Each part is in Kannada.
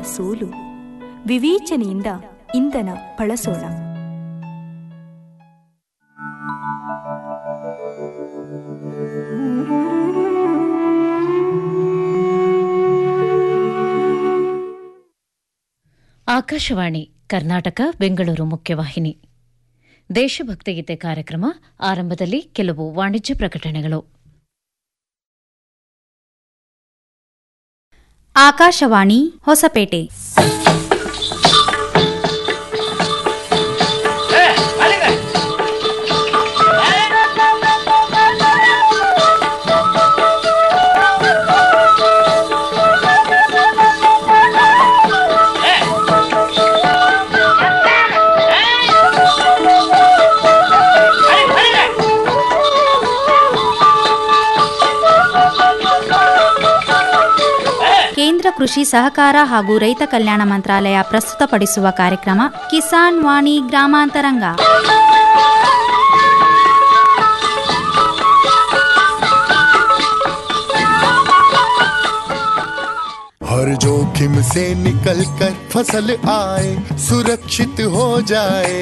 ಸೋಲು ವಿವೇಚನೆಯಿಂದ ಇಂಧನ ಬಳಸೋಣ ಆಕಾಶವಾಣಿ ಕರ್ನಾಟಕ ಬೆಂಗಳೂರು ಮುಖ್ಯವಾಹಿನಿ ದೇಶಭಕ್ತಿಗೀತೆ ಕಾರ್ಯಕ್ರಮ ಆರಂಭದಲ್ಲಿ ಕೆಲವು ವಾಣಿಜ್ಯ ಪ್ರಕಟಣೆಗಳು ಆಕಾಶವಾಣಿ ಹೊಸಪೇಟೆ ಕೇಂದ್ರ ಕೃಷಿ ಸಹಕಾರ ಹಾಗೂ ರೈತ ಕಲ್ಯಾಣ ಮಂತ್ರಾಲಯ ಪ್ರಸ್ತುತಪಡಿಸುವ ಕಾರ್ಯಕ್ರಮ ಕಿಸಾನ್ ವಾಣಿ ಗ್ರಾಮಾಂತರಂಗ हर जोखिम से निकल कर फसल आए सुरक्षित हो जाए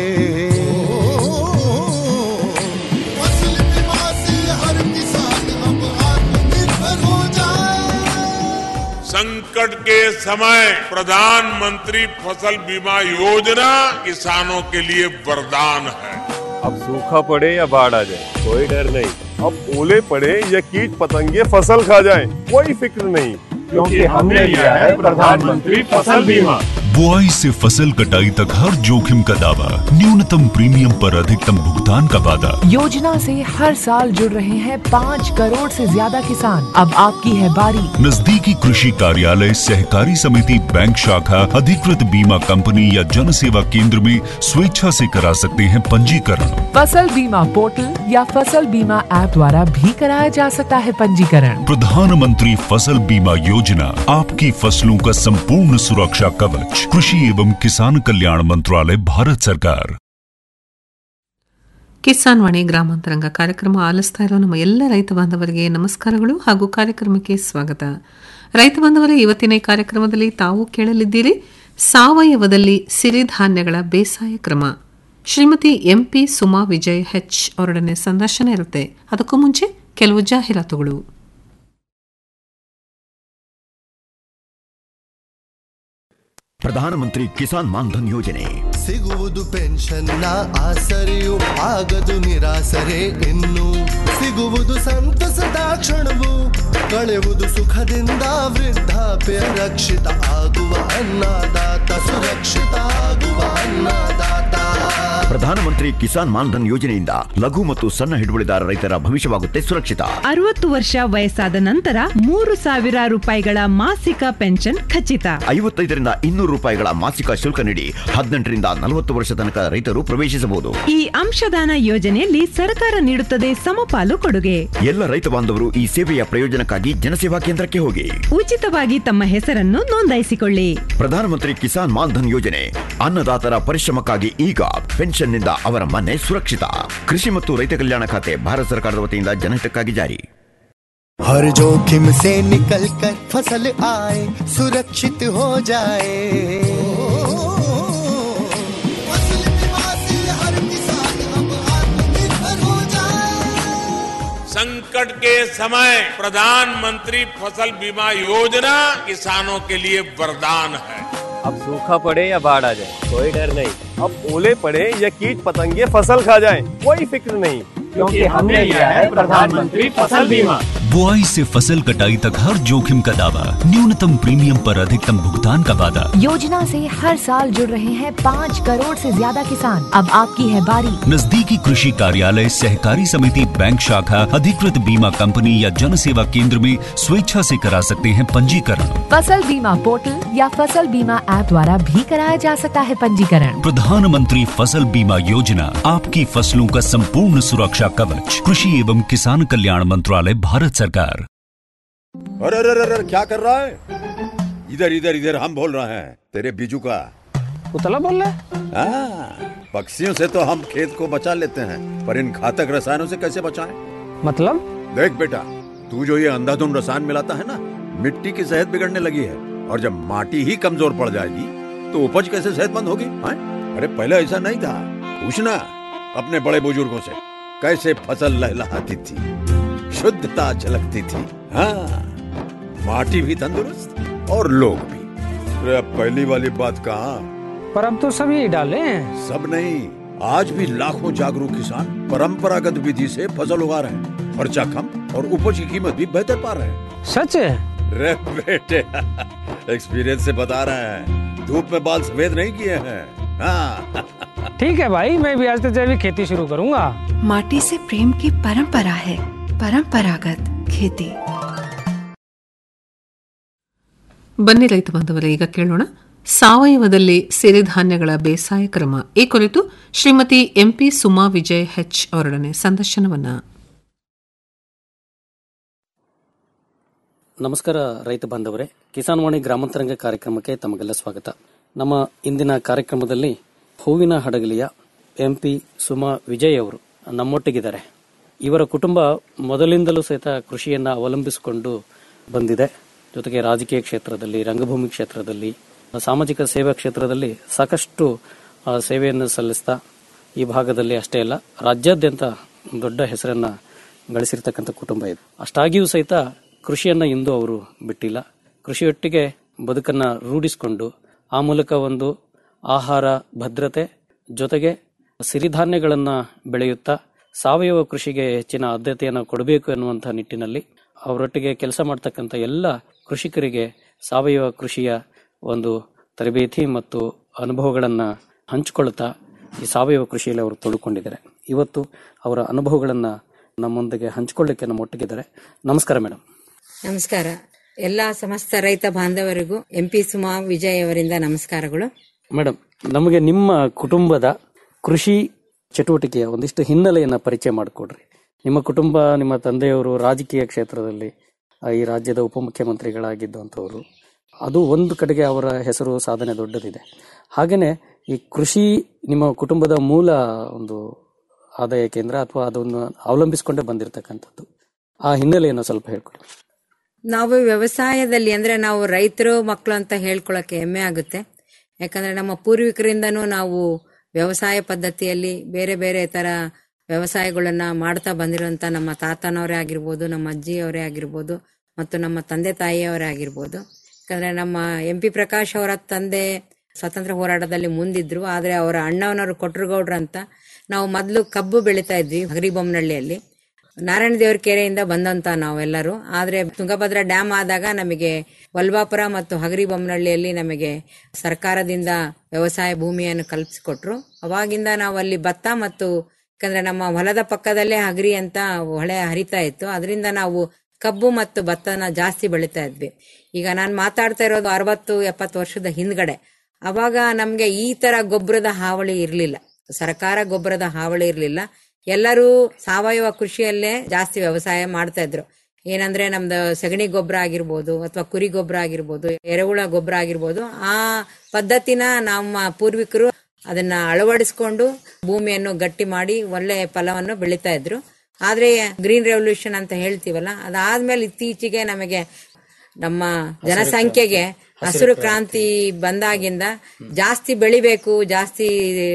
फसल बीमा से हर किसान अब आत्मनिर्भर हो जाए संकट के समय प्रधानमंत्री फसल बीमा योजना किसानों के लिए वरदान है अब सूखा पड़े या बाढ़ आ जाए कोई डर नहीं अब ओले पड़े या कीट पतंगे फसल खा जाए कोई फिक्र नहीं क्योंकि हमने लिया है प्रधानमंत्री फसल बीमा बुआई से फसल कटाई तक हर जोखिम का दावा न्यूनतम प्रीमियम पर अधिकतम भुगतान का वादा योजना से हर साल जुड़ रहे हैं पाँच करोड़ से ज्यादा किसान अब आपकी है बारी नजदीकी कृषि कार्यालय सहकारी समिति बैंक शाखा अधिकृत बीमा कंपनी या जन सेवा केंद्र में स्वेच्छा से करा सकते हैं पंजीकरण फसल बीमा पोर्टल या फसल बीमा ऐप द्वारा भी कराया जा सकता है पंजीकरण प्रधानमंत्री फसल बीमा योजना आपकी फसलों का संपूर्ण सुरक्षा कवच कृषि एवं किसान कल्याण मंत्रालय भारत सरकार ಕಿಸಾನ್ ವಾಣಿ ಗ್ರಾಮಾಂತರಂಗ ಕಾರ್ಯಕ್ರಮ ಆಲಿಸ್ತಾ ಇರೋ ನಮ್ಮ ಎಲ್ಲ ರೈತ ಬಾಂಧವರಿಗೆ ನಮಸ್ಕಾರಗಳು ಹಾಗೂ ಕಾರ್ಯಕ್ರಮಕ್ಕೆ ಸ್ವಾಗತ ರೈತ ಬಾಂಧವರೇ ಇವತ್ತಿನ ಈ ಕಾರ್ಯಕ್ರಮದಲ್ಲಿ ತಾವು ಕೇಳಲಿದ್ದೀರಿ ಸಾವಯವದಲ್ಲಿ ಸಿರಿಧಾನ್ಯಗಳ ಬೇಸಾಯ ಕ್ರಮ ಶ್ರೀಮತಿ ಎಂಪಿ ಸುಮಾ ವಿಜಯ್ ಹೆಚ್ ಅವರೊಡನೆ ಸಂದರ್ಶನ ಇರುತ್ತೆ ಅದಕ್ಕೂ ಮುಂಚೆ ಕೆಲವು ಜಾಹೀರಾತುಗಳು ಪ್ರಧಾನಮಂತ್ರಿ ಕಿಸಾನ್ ಮಾನ್ಧನ್ ಯೋಜನೆ ಸಿಗುವುದು ಪೆನ್ಷನ್ನ ಆಸರೆಯು ಆಗದು ನಿರಾಸರೆ ಇನ್ನು ಸಿಗುವುದು ಸಂತಸದ ಕ್ಷಣವು ಕಳೆಯುವುದು ಸುಖದಿಂದ ವೃದ್ಧಾಪ್ಯ ರಕ್ಷಿತ ಆಗುವ ಅನ್ನದಾತ ಸುರಕ್ಷಿತ ಆಗುವ ಅನ್ನದಾತ ಪ್ರಧಾನಮಂತ್ರಿ ಕಿಸಾನ್ ಮಾನ್ಧನ್ ಯೋಜನೆಯಿಂದ ಲಘು ಮತ್ತು ಸಣ್ಣ ಹಿಡುವಳಿದಾರ ರೈತರ ಭವಿಷ್ಯವಾಗುತ್ತೆ ಸುರಕ್ಷಿತ ಅರವತ್ತು ವರ್ಷ ವಯಸ್ಸಾದ ನಂತರ ಮೂರು ಸಾವಿರ ರೂಪಾಯಿಗಳ ಮಾಸಿಕ ಪೆನ್ಷನ್ ಖಚಿತ ಐವತ್ತೈದರಿಂದ ಇನ್ನೂರು ರೂಪಾಯಿಗಳ ಮಾಸಿಕ ಶುಲ್ಕ ನೀಡಿ ಹದಿನೆಂಟರಿಂದ ನಲವತ್ತು ವರ್ಷ ತನಕ ರೈತರು ಪ್ರವೇಶಿಸಬಹುದು ಈ ಅಂಶದಾನ ಯೋಜನೆಯಲ್ಲಿ ಸರ್ಕಾರ ನೀಡುತ್ತದೆ ಸಮಪಾಲು ಕೊಡುಗೆ ಎಲ್ಲ ರೈತ ಬಾಂಧವರು ಈ ಸೇವೆಯ ಪ್ರಯೋಜನಕ್ಕಾಗಿ ಜನಸೇವಾ ಕೇಂದ್ರಕ್ಕೆ ಹೋಗಿ ಉಚಿತವಾಗಿ ತಮ್ಮ ಹೆಸರನ್ನು ನೋಂದಾಯಿಸಿಕೊಳ್ಳಿ ಪ್ರಧಾನಮಂತ್ರಿ ಕಿಸಾನ್ ಮಾನ್ಧನ್ ಯೋಜನೆ ಅನ್ನದಾತರ ಪರಿಶ್ರಮಕ್ಕಾಗಿ ಈಗ ಪೆನ್ಷನ್ನಿಂದ ಅವರ ಮನೆ ಸುರಕ್ಷಿತ ಕೃಷಿ ಮತ್ತು ರೈತ ಕಲ್ಯಾಣ ಖಾತೆ ಭಾರತ ಸರ್ಕಾರದ ವತಿಯಿಂದ ಜನಹಿತಕ್ಕಾಗಿ ಜಾರಿ हर जोखिम से निकल कर फसल आए सुरक्षित हो जाए फसल बीमा से हर किसान अब आत्मनिर्भर हो जाए संकट के समय प्रधानमंत्री फसल बीमा योजना किसानों के लिए वरदान है अब सूखा पड़े या बाढ़ आ जाए कोई डर नहीं अब ओले पड़े या कीट पतंगे फसल खा जाए कोई फिक्र नहीं क्योंकि हमने लिया है प्रधानमंत्री फसल बीमा बुआई से फसल कटाई तक हर जोखिम का दावा न्यूनतम प्रीमियम पर अधिकतम भुगतान का वादा योजना से हर साल जुड़ रहे हैं पाँच करोड़ से ज्यादा किसान अब आपकी है बारी नजदीकी कृषि कार्यालय सहकारी समिति बैंक शाखा अधिकृत बीमा कंपनी या जन सेवा केंद्र में स्वेच्छा से करा सकते हैं पंजीकरण फसल बीमा पोर्टल या फसल बीमा ऐप द्वारा भी कराया जा सकता है पंजीकरण प्रधानमंत्री फसल बीमा योजना आपकी फसलों का संपूर्ण सुरक्षा कवच कृषि एवं किसान कल्याण मंत्रालय भारत सरकार अरे अरे अरे अरे, क्या कर रहा है इधर इधर इधर हम बोल रहे हैं तेरे बीजू का उतला बोल रहा हाँ, पक्षियों से तो हम खेत को बचा लेते हैं पर इन घातक रसायनों से कैसे बचाएं? मतलब देख बेटा तू जो ये अंधाधुंध रसायन मिलाता है ना मिट्टी की सेहत बिगड़ने लगी है और जब माटी ही कमजोर पड़ जाएगी तो उपज कैसे सेहतमंद होगी हाँ? अरे पहले ऐसा नहीं था पूछना अपने बड़े बुजुर्गों से कैसे फसल लहलहाती थी शुद्धता झलकती थी हाँ माटी भी तंदुरुस्त और लोग भी अरे अब पहली वाली बात कहाँ पर अब तो सभी डाले हैं सब नहीं आज भी लाखों जागरूक किसान परंपरागत विधि से फसल उगा रहे हैं खर्चा कम और उपज की कीमत भी बेहतर पा रहे हैं सच है रे बेटे एक्सपीरियंस से बता रहे हैं धूप में बाल सफेद नहीं किए हैं हाँ ठीक है भाई मैं भी आज से जैविक खेती शुरू करूंगा माटी से प्रेम की परंपरा है परंपरागत खेती ಬನ್ನಿ ರೈತ ಬಾಂಧವರೇ ಈಗ ಕೇಳೋಣ ಸಾವಯವದಲ್ಲಿ ಸಿರಿಧಾನ್ಯಗಳ ಬೇಸಾಯ ಕ್ರಮ ಈ ಕುರಿತು ಶ್ರೀಮತಿ ಎಂಪಿ ಸುಮಾ ವಿಜಯ್ ಹೆಚ್ ಅವರೊಡನೆ ಸಂದರ್ಶನವನ್ನ ನಮಸ್ಕಾರ ರೈತ ಬಾಂಧವರೇ ಕಿಸಾನ್ ವಾಣಿ ಗ್ರಾಮಾಂತರಂಗ ಕಾರ್ಯಕ್ರಮಕ್ಕೆ ತಮಗೆಲ್ಲ ಸ್ವಾಗತ ನಮ್ಮ ಇಂದಿನ ಕಾರ್ಯಕ್ರಮದಲ್ಲಿ ಹೂವಿನ ಹಡಗಲಿಯ ಎಂಪಿ ಸುಮಾ ವಿಜಯ್ ಅವರು ನಮ್ಮೊಟ್ಟಿಗಿದ್ದಾರೆ ಇವರ ಕುಟುಂಬ ಮೊದಲಿಂದಲೂ ಸಹಿತ ಕೃಷಿಯನ್ನ ಅವಲಂಬಿಸಿಕೊಂಡು ಬಂದಿದೆ ಜೊತೆಗೆ ರಾಜಕೀಯ ಕ್ಷೇತ್ರದಲ್ಲಿ ರಂಗಭೂಮಿ ಕ್ಷೇತ್ರದಲ್ಲಿ ಸಾಮಾಜಿಕ ಸೇವಾ ಕ್ಷೇತ್ರದಲ್ಲಿ ಸಾಕಷ್ಟು ಆ, ಸೇವೆಯನ್ನು ಸಲ್ಲಿಸ್ತಾ ಈ ಭಾಗದಲ್ಲಿ ಅಷ್ಟೇ ಅಲ್ಲ ರಾಜ್ಯಾದ್ಯಂತ ದೊಡ್ಡ ಹೆಸರನ್ನ ಗಳಿಸಿರ್ತಕ್ಕಂಥ ಕುಟುಂಬ ಇದು ಅಷ್ಟಾಗಿಯೂ ಸಹಿತ ಕೃಷಿಯನ್ನ ಇಂದು ಅವರು ಬಿಟ್ಟಿಲ್ಲ ಕೃಷಿಯೊಟ್ಟಿಗೆ ಬದುಕನ್ನ ರೂಢಿಸಿಕೊಂಡು ಆ ಮೂಲಕ ಒಂದು ಆಹಾರ ಭದ್ರತೆ ಜೊತೆಗೆ ಸಿರಿಧಾನ್ಯಗಳನ್ನ ಬೆಳೆಯುತ್ತಾ ಸಾವಯವ ಕೃಷಿಗೆ ಹೆಚ್ಚಿನ ಆದ್ಯತೆಯನ್ನು ಕೊಡಬೇಕು ಎನ್ನುವಂತಹ ನಿಟ್ಟಿನಲ್ಲಿ ಅವರೊಟ್ಟಿಗೆ ಕೆಲಸ ಮಾಡ್ತಕ್ಕಂಥ ಎಲ್ಲ ಕೃಷಿಕರಿಗೆ ಸಾವಯವ ಕೃಷಿಯ ಒಂದು ತರಬೇತಿ ಮತ್ತು ಅನುಭವಗಳನ್ನ ಹಂಚಿಕೊಳ್ಳುತ್ತಾ ಈ ಸಾವಯವ ಕೃಷಿಯಲ್ಲಿ ಅವರು ತೊಡಕೊಂಡಿದ್ದಾರೆ ಇವತ್ತು ಅವರ ಅನುಭವಗಳನ್ನ ನಮ್ಮೊಂದಿಗೆ ಹಂಚಿಕೊಳ್ಳಿಕ್ಕೆ ನಮ್ಮ ಒಟ್ಟಿಗಿದ್ದಾರೆ ನಮಸ್ಕಾರ ಮೇಡಮ್ ನಮಸ್ಕಾರ ಎಲ್ಲ ಸಮಸ್ತ ರೈತ ಬಾಂಧವರಿಗೂ ಎಂಪಿ ಸುಮಾ ವಿಜಯ್ ಅವರಿಂದ ನಮಸ್ಕಾರಗಳು ಮೇಡಮ್ ನಮಗೆ ನಿಮ್ಮ ಕುಟುಂಬದ ಕೃಷಿ ಚಟುವಟಿಕೆಯ ಒಂದಿಷ್ಟು ಹಿನ್ನೆಲೆಯನ್ನ ಪರಿಚಯ ಮಾಡಿಕೊಡ್ರಿ ನಿಮ್ಮ ಕುಟುಂಬ ನಿಮ್ಮ ತಂದೆಯವರು ರಾಜಕೀಯ ಕ್ಷೇತ್ರದಲ್ಲಿ ಆ, ಈ ರಾಜ್ಯದ ಉಪಮುಖ್ಯಮಂತ್ರಿಗಳಾಗಿದ್ದಂಥವ್ರು ಅದು ಒಂದು ಕಡೆಗೆ ಅವರ ಹೆಸರು ಸಾಧನೆ ದೊಡ್ಡದಿದೆ ಹಾಗೇನೆ ಈ ಕೃಷಿ ನಿಮ್ಮ ಕುಟುಂಬದ ಮೂಲ ಒಂದು ಆದಾಯ ಕೇಂದ್ರ ಅಥವಾ ಅದನ್ನು ಅವಲಂಬಿಸಿಕೊಂಡೇ ಬಂದಿರತಕ್ಕಂಥದ್ದು ಆ ಹಿನ್ನೆಲೆಯನ್ನು ಸ್ವಲ್ಪ ಹೇಳ್ಕೊಡಿ ನಾವು ವ್ಯವಸಾಯದಲ್ಲಿ ಅಂದ್ರೆ ನಾವು ರೈತರು ಮಕ್ಕಳು ಅಂತ ಹೇಳ್ಕೊಳಕ್ಕೆ ಹೆಮ್ಮೆ ಆಗುತ್ತೆ ಯಾಕಂದ್ರೆ ನಮ್ಮ ಪೂರ್ವಿಕರಿಂದನೂ ನಾವು ವ್ಯವಸಾಯ ಪದ್ಧತಿಯಲ್ಲಿ ಬೇರೆ ಬೇರೆ ತರ ವ್ಯವಸಾಯಗಳನ್ನ ಮಾಡ್ತಾ ಬಂದಿರುವಂತ ನಮ್ಮ ತಾತನವರೇ ಆಗಿರ್ಬೋದು ನಮ್ಮ ಅಜ್ಜಿಯವರೇ ಆಗಿರ್ಬೋದು ಮತ್ತು ನಮ್ಮ ತಂದೆ ತಾಯಿಯವರೇ ಆಗಿರ್ಬೋದು ಯಾಕಂದ್ರೆ ನಮ್ಮ ಎಂ ಪಿ ಪ್ರಕಾಶ್ ಅವರ ತಂದೆ ಸ್ವಾತಂತ್ರ್ಯ ಹೋರಾಟದಲ್ಲಿ ಮುಂದಿದ್ರು ಆದ್ರೆ ಅವರ ಅಣ್ಣವನವರು ಕೊಟ್ರಗೌಡ್ರು ಅಂತ ನಾವು ಮೊದಲು ಕಬ್ಬು ಬೆಳಿತಾ ಇದ್ವಿ ಹಗರಿಬೊಮ್ಮನಹಳ್ಳಿಯಲ್ಲಿ ನಾರಾಯಣ ದೇವರ ಕೆರೆಯಿಂದ ಬಂದಂತ ನಾವೆಲ್ಲರೂ ಆದ್ರೆ ತುಂಗಭದ್ರಾ ಡ್ಯಾಮ್ ಆದಾಗ ನಮಗೆ ವಲ್ವಾಪುರ ಮತ್ತು ಹಗರಿಬೊಮ್ಮನಹಳ್ಳಿಯಲ್ಲಿ ನಮಗೆ ಸರ್ಕಾರದಿಂದ ವ್ಯವಸಾಯ ಭೂಮಿಯನ್ನು ಕಲ್ಪಿಸಿಕೊಟ್ರು ಅವಾಗಿಂದ ನಾವು ಅಲ್ಲಿ ಭತ್ತ ಮತ್ತು ಯಾಕಂದ್ರೆ ನಮ್ಮ ಹೊಲದ ಪಕ್ಕದಲ್ಲೇ ಹಗರಿ ಅಂತ ಹೊಳೆ ಹರಿತಾ ಇತ್ತು ಅದರಿಂದ ನಾವು ಕಬ್ಬು ಮತ್ತು ಭತ್ತನ ಜಾಸ್ತಿ ಬೆಳಿತಾ ಇದ್ವಿ ಈಗ ನಾನು ಮಾತಾಡ್ತಾ ಇರೋದು ಅರವತ್ತು ಎಪ್ಪತ್ತು ವರ್ಷದ ಹಿಂದ್ಗಡೆ ಅವಾಗ ನಮ್ಗೆ ಈ ತರ ಗೊಬ್ಬರದ ಹಾವಳಿ ಇರ್ಲಿಲ್ಲ ಸರ್ಕಾರ ಗೊಬ್ಬರದ ಹಾವಳಿ ಇರ್ಲಿಲ್ಲ ಎಲ್ಲರೂ ಸಾವಯವ ಕೃಷಿಯಲ್ಲೇ ಜಾಸ್ತಿ ವ್ಯವಸಾಯ ಮಾಡ್ತಾ ಇದ್ರು ಏನಂದ್ರೆ ನಮ್ದು ಸಗಣಿ ಗೊಬ್ಬರ ಆಗಿರ್ಬೋದು ಅಥವಾ ಕುರಿ ಗೊಬ್ಬರ ಆಗಿರ್ಬೋದು ಎರೆಹುಳ ಗೊಬ್ಬರ ಆಗಿರ್ಬೋದು ಆ ಪದ್ಧತಿನ ನಮ್ಮ ಪೂರ್ವಿಕರು ಅದನ್ನ ಅಳವಡಿಸ್ಕೊಂಡು ಭೂಮಿಯನ್ನು ಗಟ್ಟಿ ಮಾಡಿ ಒಳ್ಳೆ ಫಲವನ್ನು ಬೆಳಿತಾ ಇದ್ರು ಆದ್ರೆ ಗ್ರೀನ್ ರೆವಲ್ಯೂಷನ್ ಅಂತ ಹೇಳ್ತೀವಲ್ಲ ಅದಾದ್ಮೇಲೆ ಇತ್ತೀಚೆಗೆ ನಮಗೆ ನಮ್ಮ ಜನಸಂಖ್ಯೆಗೆ ಹಸಿರು ಕ್ರಾಂತಿ ಬಂದಾಗಿಂದ ಜಾಸ್ತಿ ಬೆಳಿಬೇಕು ಜಾಸ್ತಿ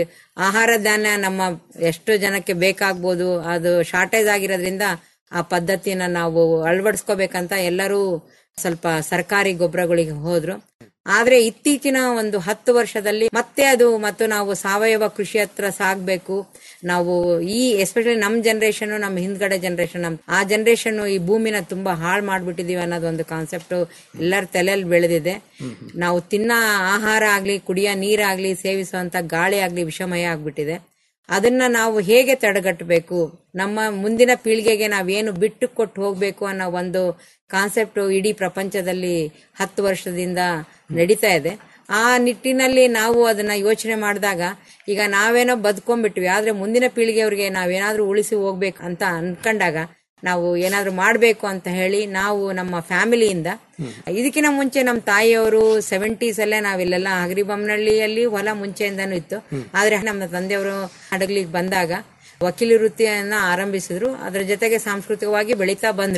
ಆಹಾರ ಧಾನ್ಯ ನಮ್ಮ ಎಷ್ಟು ಜನಕ್ಕೆ ಬೇಕಾಗ್ಬೋದು ಅದು ಶಾರ್ಟೇಜ್ ಆಗಿರೋದ್ರಿಂದ ಆ ಪದ್ಧತಿನ ನಾವು ಅಳವಡಿಸ್ಕೋಬೇಕಂತ ಎಲ್ಲರೂ ಸ್ವಲ್ಪ ಸರ್ಕಾರಿ ಗೊಬ್ಬರಗಳಿಗೆ ಹೋದ್ರು ಆದ್ರೆ ಇತ್ತೀಚಿನ ಒಂದು ಹತ್ತು ವರ್ಷದಲ್ಲಿ ಮತ್ತೆ ಅದು ಮತ್ತು ನಾವು ಸಾವಯವ ಕೃಷಿ ಹತ್ರ ಸಾಗ್ಬೇಕು ನಾವು ಈ ಎಸ್ಪೆಷಲಿ ನಮ್ ಜನರೇಷನ್ ನಮ್ಮ ಹಿಂದ್ಗಡೆ ಜನರೇಷನ್ ನಮ್ ಆ ಜನರೇಷನ್ ಈ ಭೂಮಿನ ತುಂಬಾ ಹಾಳು ಮಾಡ್ಬಿಟ್ಟಿದೀವಿ ಅನ್ನೋದು ಒಂದು ಕಾನ್ಸೆಪ್ಟ್ ಎಲ್ಲರ ತಲೆಯಲ್ಲಿ ಬೆಳೆದಿದೆ ನಾವು ತಿನ್ನ ಆಹಾರ ಆಗ್ಲಿ ಕುಡಿಯೋ ನೀರಾಗ್ಲಿ ಸೇವಿಸುವಂತ ಗಾಳಿ ಆಗ್ಲಿ ವಿಷಮಯ ಆಗ್ಬಿಟ್ಟಿದೆ ಅದನ್ನ ನಾವು ಹೇಗೆ ತಡೆಗಟ್ಟಬೇಕು ನಮ್ಮ ಮುಂದಿನ ಪೀಳಿಗೆಗೆ ನಾವೇನು ಬಿಟ್ಟು ಕೊಟ್ಟು ಹೋಗ್ಬೇಕು ಅನ್ನೋ ಒಂದು ಕಾನ್ಸೆಪ್ಟ್ ಇಡೀ ಪ್ರಪಂಚದಲ್ಲಿ ಹತ್ತು ವರ್ಷದಿಂದ ನಡೀತಾ ಇದೆ ಆ ನಿಟ್ಟಿನಲ್ಲಿ ನಾವು ಅದನ್ನ ಯೋಚನೆ ಮಾಡಿದಾಗ ಈಗ ನಾವೇನೋ ಬದುಕೊಂಡ್ಬಿಟ್ವಿ ಆದ್ರೆ ಮುಂದಿನ ಪೀಳಿಗೆಯವ್ರಿಗೆ ನಾವೇನಾದ್ರೂ ಉಳಿಸಿ ಹೋಗ್ಬೇಕು ಅಂತ ಅನ್ಕೊಂಡಾಗ ನಾವು ಏನಾದ್ರೂ ಮಾಡ್ಬೇಕು ಅಂತ ಹೇಳಿ ನಾವು ನಮ್ಮ ಫ್ಯಾಮಿಲಿಯಿಂದ ಇದಕ್ಕಿಂತ ಮುಂಚೆ ನಮ್ಮ ತಾಯಿಯವರು ಸೆವೆಂಟೀಸ್ ಅಲ್ಲೇ ನಾವಿಲ್ಲೆಲ್ಲ ಹಗರಿಬೊಮ್ಮನಹಳ್ಳಿಯಲ್ಲಿ ಹೊಲ ಮುಂಚೆಯಿಂದನೂ ಇತ್ತು ಆದ್ರೆ ನಮ್ಮ ತಂದೆಯವರು ಹಡಗ್ಲಿಗೆ ಬಂದಾಗ ವಕೀಲಿ ವೃತ್ತಿಯನ್ನ ಆರಂಭಿಸಿದ್ರು ಅದ್ರ ಜೊತೆಗೆ ಸಾಂಸ್ಕೃತಿಕವಾಗಿ ಬೆಳೀತಾ ಬಂದ್ರು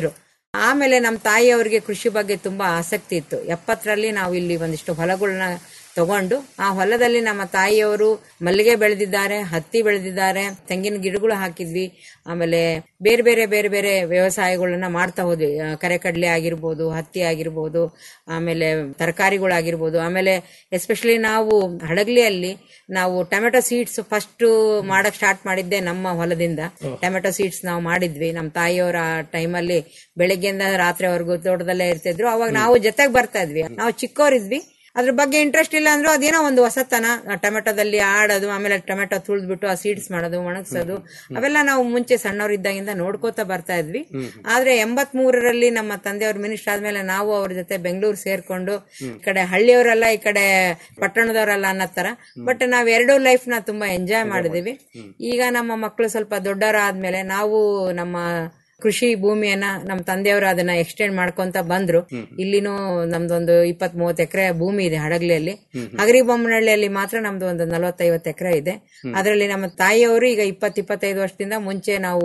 ಆಮೇಲೆ ನಮ್ಮ ತಾಯಿಯವರಿಗೆ ಕೃಷಿ ಬಗ್ಗೆ ತುಂಬಾ ಆಸಕ್ತಿ ಇತ್ತು ಎಪ್ಪತ್ತರಲ್ಲಿ ನಾವು ಇಲ್ಲಿ ಒಂದಿಷ್ಟು ಹೊಲಗಳನ್ನ ತಗೊಂಡು ಆ ಹೊಲದಲ್ಲಿ ನಮ್ಮ ತಾಯಿಯವರು ಮಲ್ಲಿಗೆ ಬೆಳೆದಿದ್ದಾರೆ ಹತ್ತಿ ಬೆಳೆದಿದ್ದಾರೆ ತೆಂಗಿನ ಗಿಡಗಳು ಹಾಕಿದ್ವಿ ಆಮೇಲೆ ಬೇರೆ ಬೇರೆ ಬೇರೆ ಬೇರೆ ವ್ಯವಸಾಯಗಳನ್ನ ಮಾಡ್ತಾ ಹೋದ್ವಿ ಆ, ಕರೆಕಡ್ಲೆ ಆಗಿರ್ಬೋದು ಹತ್ತಿ ಆಗಿರ್ಬೋದು ಆಮೇಲೆ ತರಕಾರಿಗಳಾಗಿರ್ಬೋದು ಆಮೇಲೆ ಎಸ್ಪೆಷಲಿ ನಾವು ಹಡಗ್ಲಿಯಲ್ಲಿ ನಾವು ಟೊಮೆಟೊ ಸೀಡ್ಸ್ ಫಸ್ಟ್ ಮಾಡಕ್ ಸ್ಟಾರ್ಟ್ ಮಾಡಿದ್ದೆ ನಮ್ಮ ಹೊಲದಿಂದ ಟೊಮೆಟೊ ಸೀಡ್ಸ್ ನಾವು ಮಾಡಿದ್ವಿ ನಮ್ಮ ತಾಯಿಯವರ ಟೈಮಲ್ಲಿ ಬೆಳಗ್ಗೆಯಿಂದ ರಾತ್ರಿವರೆಗೂ ತೋಟದಲ್ಲೇ ಇರ್ತಿದ್ರು ಅವಾಗ ನಾವು ಜೊತೆಗೆ ಬರ್ತಾ ಇದ್ವಿ ನಾವು ಚಿಕ್ಕವರಿದ್ವಿ ಅದ್ರ ಬಗ್ಗೆ ಇಂಟ್ರೆಸ್ಟ್ ಇಲ್ಲ ಅಂದ್ರೂ ಅದೇನೋ ಒಂದು ಹೊಸತನ ಆ ಟೊಮೆಟೊದಲ್ಲಿ ಆಡೋದು ಆಮೇಲೆ ಟೊಮೆಟೊ ತುಳಿದ್ಬಿಟ್ಟು ಆ ಸೀಡ್ಸ್ ಮಾಡೋದು ಒಣಗ್ಸೋದು ಅವೆಲ್ಲ ನಾವು ಮುಂಚೆ ಸಣ್ಣವರಿದ್ದಾಗಿಂದ ನೋಡ್ಕೋತಾ ಬರ್ತಾ ಇದ್ವಿ ಆದ್ರೆ ಎಂಬತ್ ಮೂರರಲ್ಲಿ ನಮ್ಮ ತಂದೆಯವ್ರ ಮಿನಿಸ್ಟರ್ ಆದ್ಮೇಲೆ ನಾವು ಅವ್ರ ಜೊತೆ ಬೆಂಗಳೂರು ಸೇರ್ಕೊಂಡು ಈ ಕಡೆ ಹಳ್ಳಿಯವರೆಲ್ಲ ಈ ಕಡೆ ಪಟ್ಟಣದವರೆಲ್ಲ ಅನ್ನೋ ತರ ಬಟ್ ನಾವ್ ಎರಡೂ ಲೈಫ್ ನ ತುಂಬಾ ಎಂಜಾಯ್ ಮಾಡಿದೀವಿ ಈಗ ನಮ್ಮ ಮಕ್ಕಳು ಸ್ವಲ್ಪ ದೊಡ್ಡವರಾದ್ಮೇಲೆ ನಾವು ನಮ್ಮ ಕೃಷಿ ಭೂಮಿಯನ್ನ ನಮ್ಮ ತಂದೆಯವರು ಅದನ್ನ ಎಕ್ಸ್ಟೆಂಡ್ ಮಾಡ್ಕೊಂತ ಬಂದ್ರು ಇಲ್ಲಿನೂ ನಮ್ದೊಂದು ಇಪ್ಪತ್ ಮೂವತ್ ಎಕರೆ ಭೂಮಿ ಇದೆ ಹಡಗ್ಲಿಯಲ್ಲಿ ಹಗರಿ ಬೊಮ್ಮನಹಳ್ಳಿಯಲ್ಲಿ ಮಾತ್ರ ನಮ್ದು ಒಂದು ನಲವತ್ತೈವತ್ತು ಎಕರೆ ಇದೆ ಅದರಲ್ಲಿ ನಮ್ಮ ತಾಯಿಯವರು ಈಗ ಇಪ್ಪತ್ ಇಪ್ಪತ್ತೈದು ವರ್ಷದಿಂದ ಮುಂಚೆ ನಾವು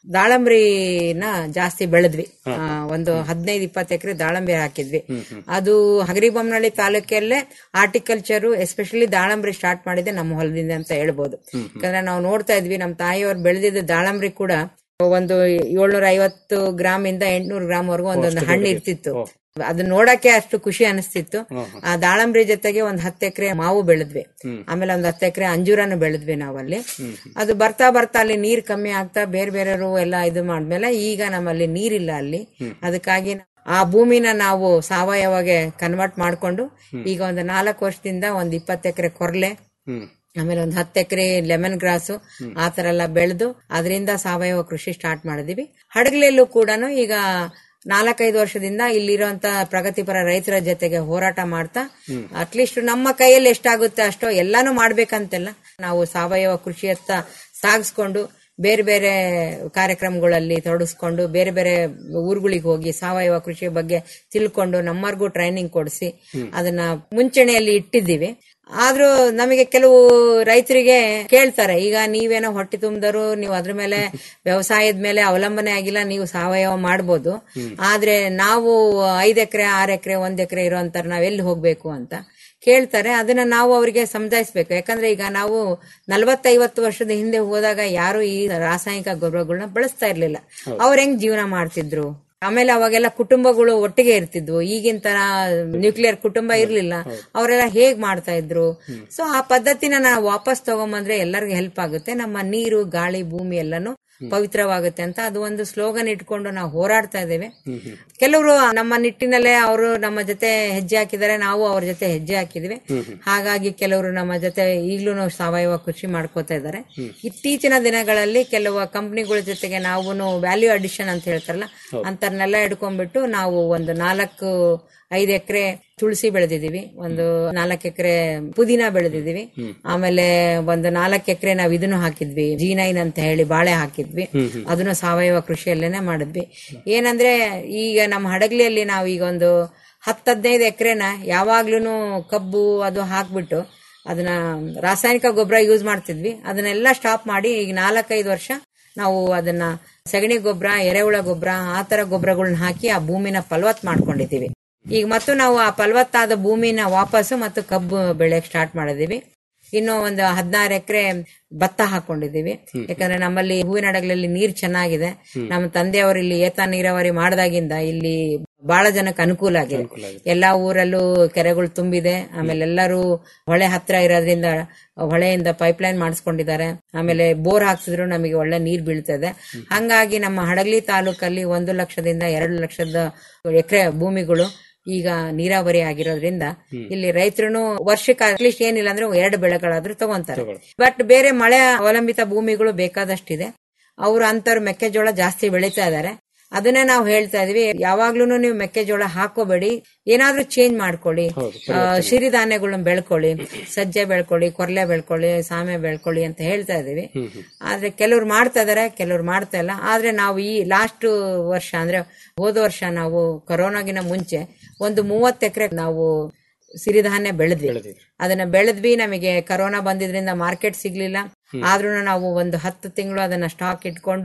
ದಾಳಂಬ್ರಿನ ಜಾಸ್ತಿ ಬೆಳೆದ್ವಿ ಆ, ಒಂದು ಹದಿನೈದು ಇಪ್ಪತ್ತು ಎಕರೆ ದಾಳಂಬರಿ ಹಾಕಿದ್ವಿ ಅದು ಹಗರಿ ಬೊಮ್ಮನಹಳ್ಳಿ ತಾಲೂಕಲ್ಲೇ ಆರ್ಟಿಕಲ್ಚರ್ ಎಸ್ಪೆಷಲಿ ದಾಳಂಬ್ರಿ ಸ್ಟಾರ್ಟ್ ಮಾಡಿದೆ ನಮ್ಮ ಹೊಲದಿಂದ ಅಂತ ಹೇಳ್ಬೋದು ಯಾಕಂದ್ರೆ ನಾವು ನೋಡ್ತಾ ಇದ್ವಿ ನಮ್ಮ ತಾಯಿಯವರು ಬೆಳೆದಿದ್ದ ದಾಳಂಬ್ರಿ ಕೂಡ ಒಂದು ಏಳ್ನೂರ ಐವತ್ತು ಗ್ರಾಮ್ ಇಂದ ಎಂಟ್ನೂರು ಗ್ರಾಮ್ ವರೆಗೂ ಒಂದೊಂದು ಹಣ್ಣು ಇರ್ತಿತ್ತು ಅದನ್ನ ನೋಡಕ್ಕೆ ಅಷ್ಟು ಖುಷಿ ಅನಿಸ್ತಿತ್ತು ಆ ದಾಳಂಬ್ರಿ ಜೊತೆಗೆ ಒಂದ್ ಹತ್ತು ಎಕರೆ ಮಾವು ಬೆಳೆದ್ವಿ ಆಮೇಲೆ ಒಂದ್ ಹತ್ತು ಎಕರೆ ಅಂಜೂರನು ಬೆಳೆದ್ವಿ ನಾವಲ್ಲಿ ಅದು ಬರ್ತಾ ಬರ್ತಾ ಅಲ್ಲಿ ನೀರ್ ಕಮ್ಮಿ ಆಗ್ತಾ ಬೇರೆ ಬೇರೆಯವರು ಎಲ್ಲ ಇದು ಮಾಡ್ಮೇಲೆ ಈಗ ನಮ್ಮಲ್ಲಿ ನೀರಿಲ್ಲ ಅಲ್ಲಿ ಅದಕ್ಕಾಗಿ ಆ ಭೂಮಿನ ನಾವು ಸಾವಯವಗೆ ಕನ್ವರ್ಟ್ ಮಾಡ್ಕೊಂಡು ಈಗ ಒಂದು ನಾಲ್ಕು ವರ್ಷದಿಂದ ಒಂದ್ ಇಪ್ಪತ್ತು ಎಕರೆ ಕೊರ್ಲೆ ಆಮೇಲೆ ಒಂದು ಹತ್ತು ಎಕರೆ ಲೆಮನ್ ಗ್ರಾಸು ಆ ತರ ಎಲ್ಲ ಬೆಳೆದು ಅದರಿಂದ ಸಾವಯವ ಕೃಷಿ ಸ್ಟಾರ್ಟ್ ಮಾಡಿದೀವಿ ಹಡಗಲಲ್ಲೂ ಕೂಡ ಈಗ ನಾಲ್ಕೈದು ವರ್ಷದಿಂದ ಇಲ್ಲಿರುವಂತ ಪ್ರಗತಿಪರ ರೈತರ ಜೊತೆಗೆ ಹೋರಾಟ ಮಾಡ್ತಾ ಅಟ್ಲೀಸ್ಟ್ ನಮ್ಮ ಕೈಯಲ್ಲಿ ಎಷ್ಟಾಗುತ್ತೆ ಅಷ್ಟೋ ಎಲ್ಲಾನು ಮಾಡ್ಬೇಕಂತೆಲ್ಲ ನಾವು ಸಾವಯವ ಕೃಷಿಯತ್ತ ಸಾಗಿಸ್ಕೊಂಡು ಬೇರೆ ಬೇರೆ ಕಾರ್ಯಕ್ರಮಗಳಲ್ಲಿ ತೊಡಗಿಸ್ಕೊಂಡು ಬೇರೆ ಬೇರೆ ಊರುಗಳಿಗೆ ಹೋಗಿ ಸಾವಯವ ಕೃಷಿ ಬಗ್ಗೆ ತಿಳ್ಕೊಂಡು ನಮ್ಮರ್ಗೂ ಟ್ರೈನಿಂಗ್ ಕೊಡಿಸಿ ಅದನ್ನ ಮುಂಚೂಣಿಯಲ್ಲಿ ಇಟ್ಟಿದ್ದೀವಿ ಆದ್ರೂ ನಮಗೆ ಕೆಲವು ರೈತರಿಗೆ ಕೇಳ್ತಾರೆ ಈಗ ನೀವೇನೋ ಹೊಟ್ಟೆ ತುಂಬಿದರು ನೀವು ಅದ್ರ ಮೇಲೆ ವ್ಯವಸಾಯದ ಮೇಲೆ ಅವಲಂಬನೆ ಆಗಿಲ್ಲ ನೀವು ಸಾವಯವ ಮಾಡ್ಬೋದು ಆದ್ರೆ ನಾವು ಐದ್ ಎಕರೆ ಆರ್ ಎಕರೆ ಒಂದ್ ಎಕರೆ ಇರೋಂತರ ನಾವ್ ಎಲ್ಲಿ ಹೋಗ್ಬೇಕು ಅಂತ ಕೇಳ್ತಾರೆ ಅದನ್ನ ನಾವು ಅವರಿಗೆ ಸಮಜಾಯಿಸ್ಬೇಕು ಯಾಕಂದ್ರೆ ಈಗ ನಾವು ನಲವತ್ತೈವತ್ತು ವರ್ಷದ ಹಿಂದೆ ಹೋದಾಗ ಯಾರು ಈ ರಾಸಾಯನಿಕ ಗೊಬ್ಬರಗಳನ್ನ ಬಳಸ್ತಾ ಇರ್ಲಿಲ್ಲ ಅವ್ರ ಹೆಂಗ್ ಜೀವನ ಮಾಡ್ತಿದ್ರು ಆಮೇಲೆ ಅವಾಗೆಲ್ಲ ಕುಟುಂಬಗಳು ಒಟ್ಟಿಗೆ ಇರ್ತಿದ್ವು ಈಗಿನ ತರ ನ್ಯೂಕ್ಲಿಯರ್ ಕುಟುಂಬ ಇರ್ಲಿಲ್ಲ ಅವರೆಲ್ಲ ಹೇಗ್ ಮಾಡ್ತಾ ಇದ್ರು ಸೊ ಆ ಪದ್ಧತಿನ ನಾವು ವಾಪಸ್ ತಗೊಂಬಂದ್ರೆ ಎಲ್ಲರಿಗೂ ಹೆಲ್ಪ್ ಆಗುತ್ತೆ ನಮ್ಮ ನೀರು ಗಾಳಿ ಭೂಮಿ ಎಲ್ಲಾನು ಪವಿತ್ರವಾಗುತ್ತೆ ಅಂತ ಅದು ಒಂದು ಸ್ಲೋಗನ್ ಇಟ್ಕೊಂಡು ನಾವು ಹೋರಾಡ್ತಾ ಇದ್ದೇವೆ ಕೆಲವರು ನಮ್ಮ ನಿಟ್ಟಿನಲ್ಲೇ ಅವರು ನಮ್ಮ ಜೊತೆ ಹೆಜ್ಜೆ ಹಾಕಿದ್ದಾರೆ ನಾವು ಅವ್ರ ಜೊತೆ ಹೆಜ್ಜೆ ಹಾಕಿದ್ವಿ ಹಾಗಾಗಿ ಕೆಲವರು ನಮ್ಮ ಜೊತೆ ಈಗ್ಲೂ ಸಾವಯವ ಕೃಷಿ ಮಾಡ್ಕೋತಾ ಇದ್ದಾರೆ ಇತ್ತೀಚಿನ ದಿನಗಳಲ್ಲಿ ಕೆಲವು ಕಂಪನಿಗಳ ಜೊತೆಗೆ ನಾವು ವ್ಯಾಲ್ಯೂ ಅಡಿಷನ್ ಅಂತ ಹೇಳ್ತಾರಲ್ಲ ಅಂತರ್ನೆಲ್ಲ ಹಿಡ್ಕೊಂಡ್ಬಿಟ್ಟು ನಾವು ಒಂದು ನಾಲ್ಕು ಐದು ಎಕರೆ ತುಳಸಿ ಬೆಳೆದಿದೀವಿ ಒಂದು ನಾಲ್ಕು ಎಕರೆ ಪುದೀನ ಬೆಳೆದಿದೀವಿ ಆಮೇಲೆ ಒಂದು ನಾಲ್ಕು ಎಕರೆ ನಾವ್ ಇದನ್ನು ಹಾಕಿದ್ವಿ ಜಿ ನೈನ್ ಅಂತ ಹೇಳಿ ಬಾಳೆ ಹಾಕಿದ್ವಿ ಅದನ್ನು ಸಾವಯವ ಕೃಷಿಯಲ್ಲೇನೆ ಮಾಡಿದ್ವಿ ಏನಂದ್ರೆ ಈಗ ನಮ್ಮ ಹಡಗ್ಲಿಯಲ್ಲಿ ನಾವು ಈಗ ಒಂದು ಹತ್ತು ಹದಿನೈದು ಎಕರೆನ ಯಾವಾಗ್ಲೂ ಕಬ್ಬು ಅದು ಹಾಕ್ಬಿಟ್ಟು ಅದನ್ನ ರಾಸಾಯನಿಕ ಗೊಬ್ಬರ ಯೂಸ್ ಮಾಡ್ತಿದ್ವಿ ಅದನ್ನೆಲ್ಲ ಸ್ಟಾಪ್ ಮಾಡಿ ಈಗ ನಾಲ್ಕೈದು ವರ್ಷ ನಾವು ಅದನ್ನ ಸಗಣಿ ಗೊಬ್ಬರ ಎರೆಹುಳ ಗೊಬ್ಬರ ಆ ತರ ಗೊಬ್ಬರಗಳನ್ನ ಹಾಕಿ ಆ ಭೂಮಿನ ಫಲವತ್ ಮಾಡ್ಕೊಂಡಿದೀವಿ ಈಗ ಮತ್ತು ನಾವು ಆ ಫಲವತ್ತಾದ ಭೂಮಿನ ವಾಪಸ್ಸು ಮತ್ತು ಕಬ್ಬು ಬೆಳೆಯಕ್ ಸ್ಟಾರ್ಟ್ ಮಾಡಿದೀವಿ ಇನ್ನು ಒಂದು ಹದಿನಾರು ಎಕರೆ ಭತ್ತ ಹಾಕೊಂಡಿದೀವಿ ಯಾಕಂದ್ರೆ ನಮ್ಮಲ್ಲಿ ಹೂವಿನ ಹಡಗಲಲ್ಲಿ ನೀರ್ ಚೆನ್ನಾಗಿದೆ ನಮ್ಮ ತಂದೆಯವರು ಇಲ್ಲಿ ಏತ ನೀರಾವರಿ ಮಾಡಿದಾಗಿಂದ ಇಲ್ಲಿ ಬಹಳ ಜನಕ್ಕೆ ಅನುಕೂಲ ಆಗಿದೆ ಎಲ್ಲಾ ಊರಲ್ಲೂ ಕೆರೆಗಳು ತುಂಬಿದೆ ಆಮೇಲೆ ಎಲ್ಲರೂ ಹೊಳೆ ಹತ್ರ ಇರೋದ್ರಿಂದ ಹೊಳೆಯಿಂದ ಪೈಪ್ಲೈನ್ ಮಾಡಿಸ್ಕೊಂಡಿದ್ದಾರೆ ಆಮೇಲೆ ಬೋರ್ ಹಾಕ್ಸಿದ್ರು ನಮಗೆ ಒಳ್ಳೆ ನೀರ್ ಬೀಳ್ತದೆ ಹಂಗಾಗಿ ನಮ್ಮ ಹಡಗಲಿ ತಾಲೂಕಲ್ಲಿ ಒಂದು ಲಕ್ಷದಿಂದ ಎರಡು ಲಕ್ಷದ ಎಕರೆ ಭೂಮಿಗಳು ಈಗ ನೀರಾವರಿ ಆಗಿರೋದ್ರಿಂದ ಇಲ್ಲಿ ರೈತರು ವರ್ಷಕ್ಕೆ ಅಟ್ಲೀಸ್ಟ್ ಏನಿಲ್ಲ ಅಂದ್ರೆ ಎರಡು ಬೆಳೆಗಳಾದ್ರೂ ತಗೊಂತಾರೆ ಬಟ್ ಬೇರೆ ಮಳೆ ಅವಲಂಬಿತ ಭೂಮಿಗಳು ಬೇಕಾದಷ್ಟಿದೆ ಅವರು ಅಂತವ್ರು ಮೆಕ್ಕೆಜೋಳ ಜಾಸ್ತಿ ಬೆಳೀತಾ ಇದಾರೆ ಅದನ್ನೇ ನಾವು ಹೇಳ್ತಾ ಇದೀವಿ ಯಾವಾಗ್ಲೂ ನೀವು ಮೆಕ್ಕೆಜೋಳ ಹಾಕೋಬೇಡಿ ಏನಾದ್ರೂ ಚೇಂಜ್ ಮಾಡ್ಕೊಳ್ಳಿ ಆ, ಸಿರಿಧಾನ್ಯಗಳನ್ನ ಬೆಳ್ಕೊಳ್ಳಿ ಸಜ್ಜೆ ಬೆಳ್ಕೊಳ್ಳಿ ಕೊರ್ಲೆ ಬೆಳ್ಕೊಳ್ಳಿ ಸಾಮೆ ಬೆಳ್ಕೊಳ್ಳಿ ಅಂತ ಹೇಳ್ತಾ ಇದೀವಿ ಆದ್ರೆ ಕೆಲವ್ರು ಮಾಡ್ತಾ ಇದಾರೆ ಕೆಲವ್ರು ಮಾಡ್ತಾ ಇಲ್ಲ ಆದ್ರೆ ನಾವು ಈ ಲಾಸ್ಟ್ ವರ್ಷ ಅಂದ್ರೆ ಹೋದ ವರ್ಷ ನಾವು ಕೊರೋನಾಗಿನ ಮುಂಚೆ ಒಂದು ಮೂವತ್ತು ಎಕರೆ ನಾವು ಸಿರಿಧಾನ್ಯ ಬೆಳೆದ್ವಿ ಅದನ್ನ ಬೆಳೆದ್ವಿ ನಮಗೆ ಕರೋನಾ ಬಂದಿದ್ರಿಂದ ಮಾರ್ಕೆಟ್ ಸಿಗ್ಲಿಲ್ಲ ಆದ್ರೂ ನಾವು ಒಂದು ಹತ್ತು ತಿಂಗಳು ಅದನ್ನ ಸ್ಟಾಕ್ ಇಟ್ಕೊಂಡು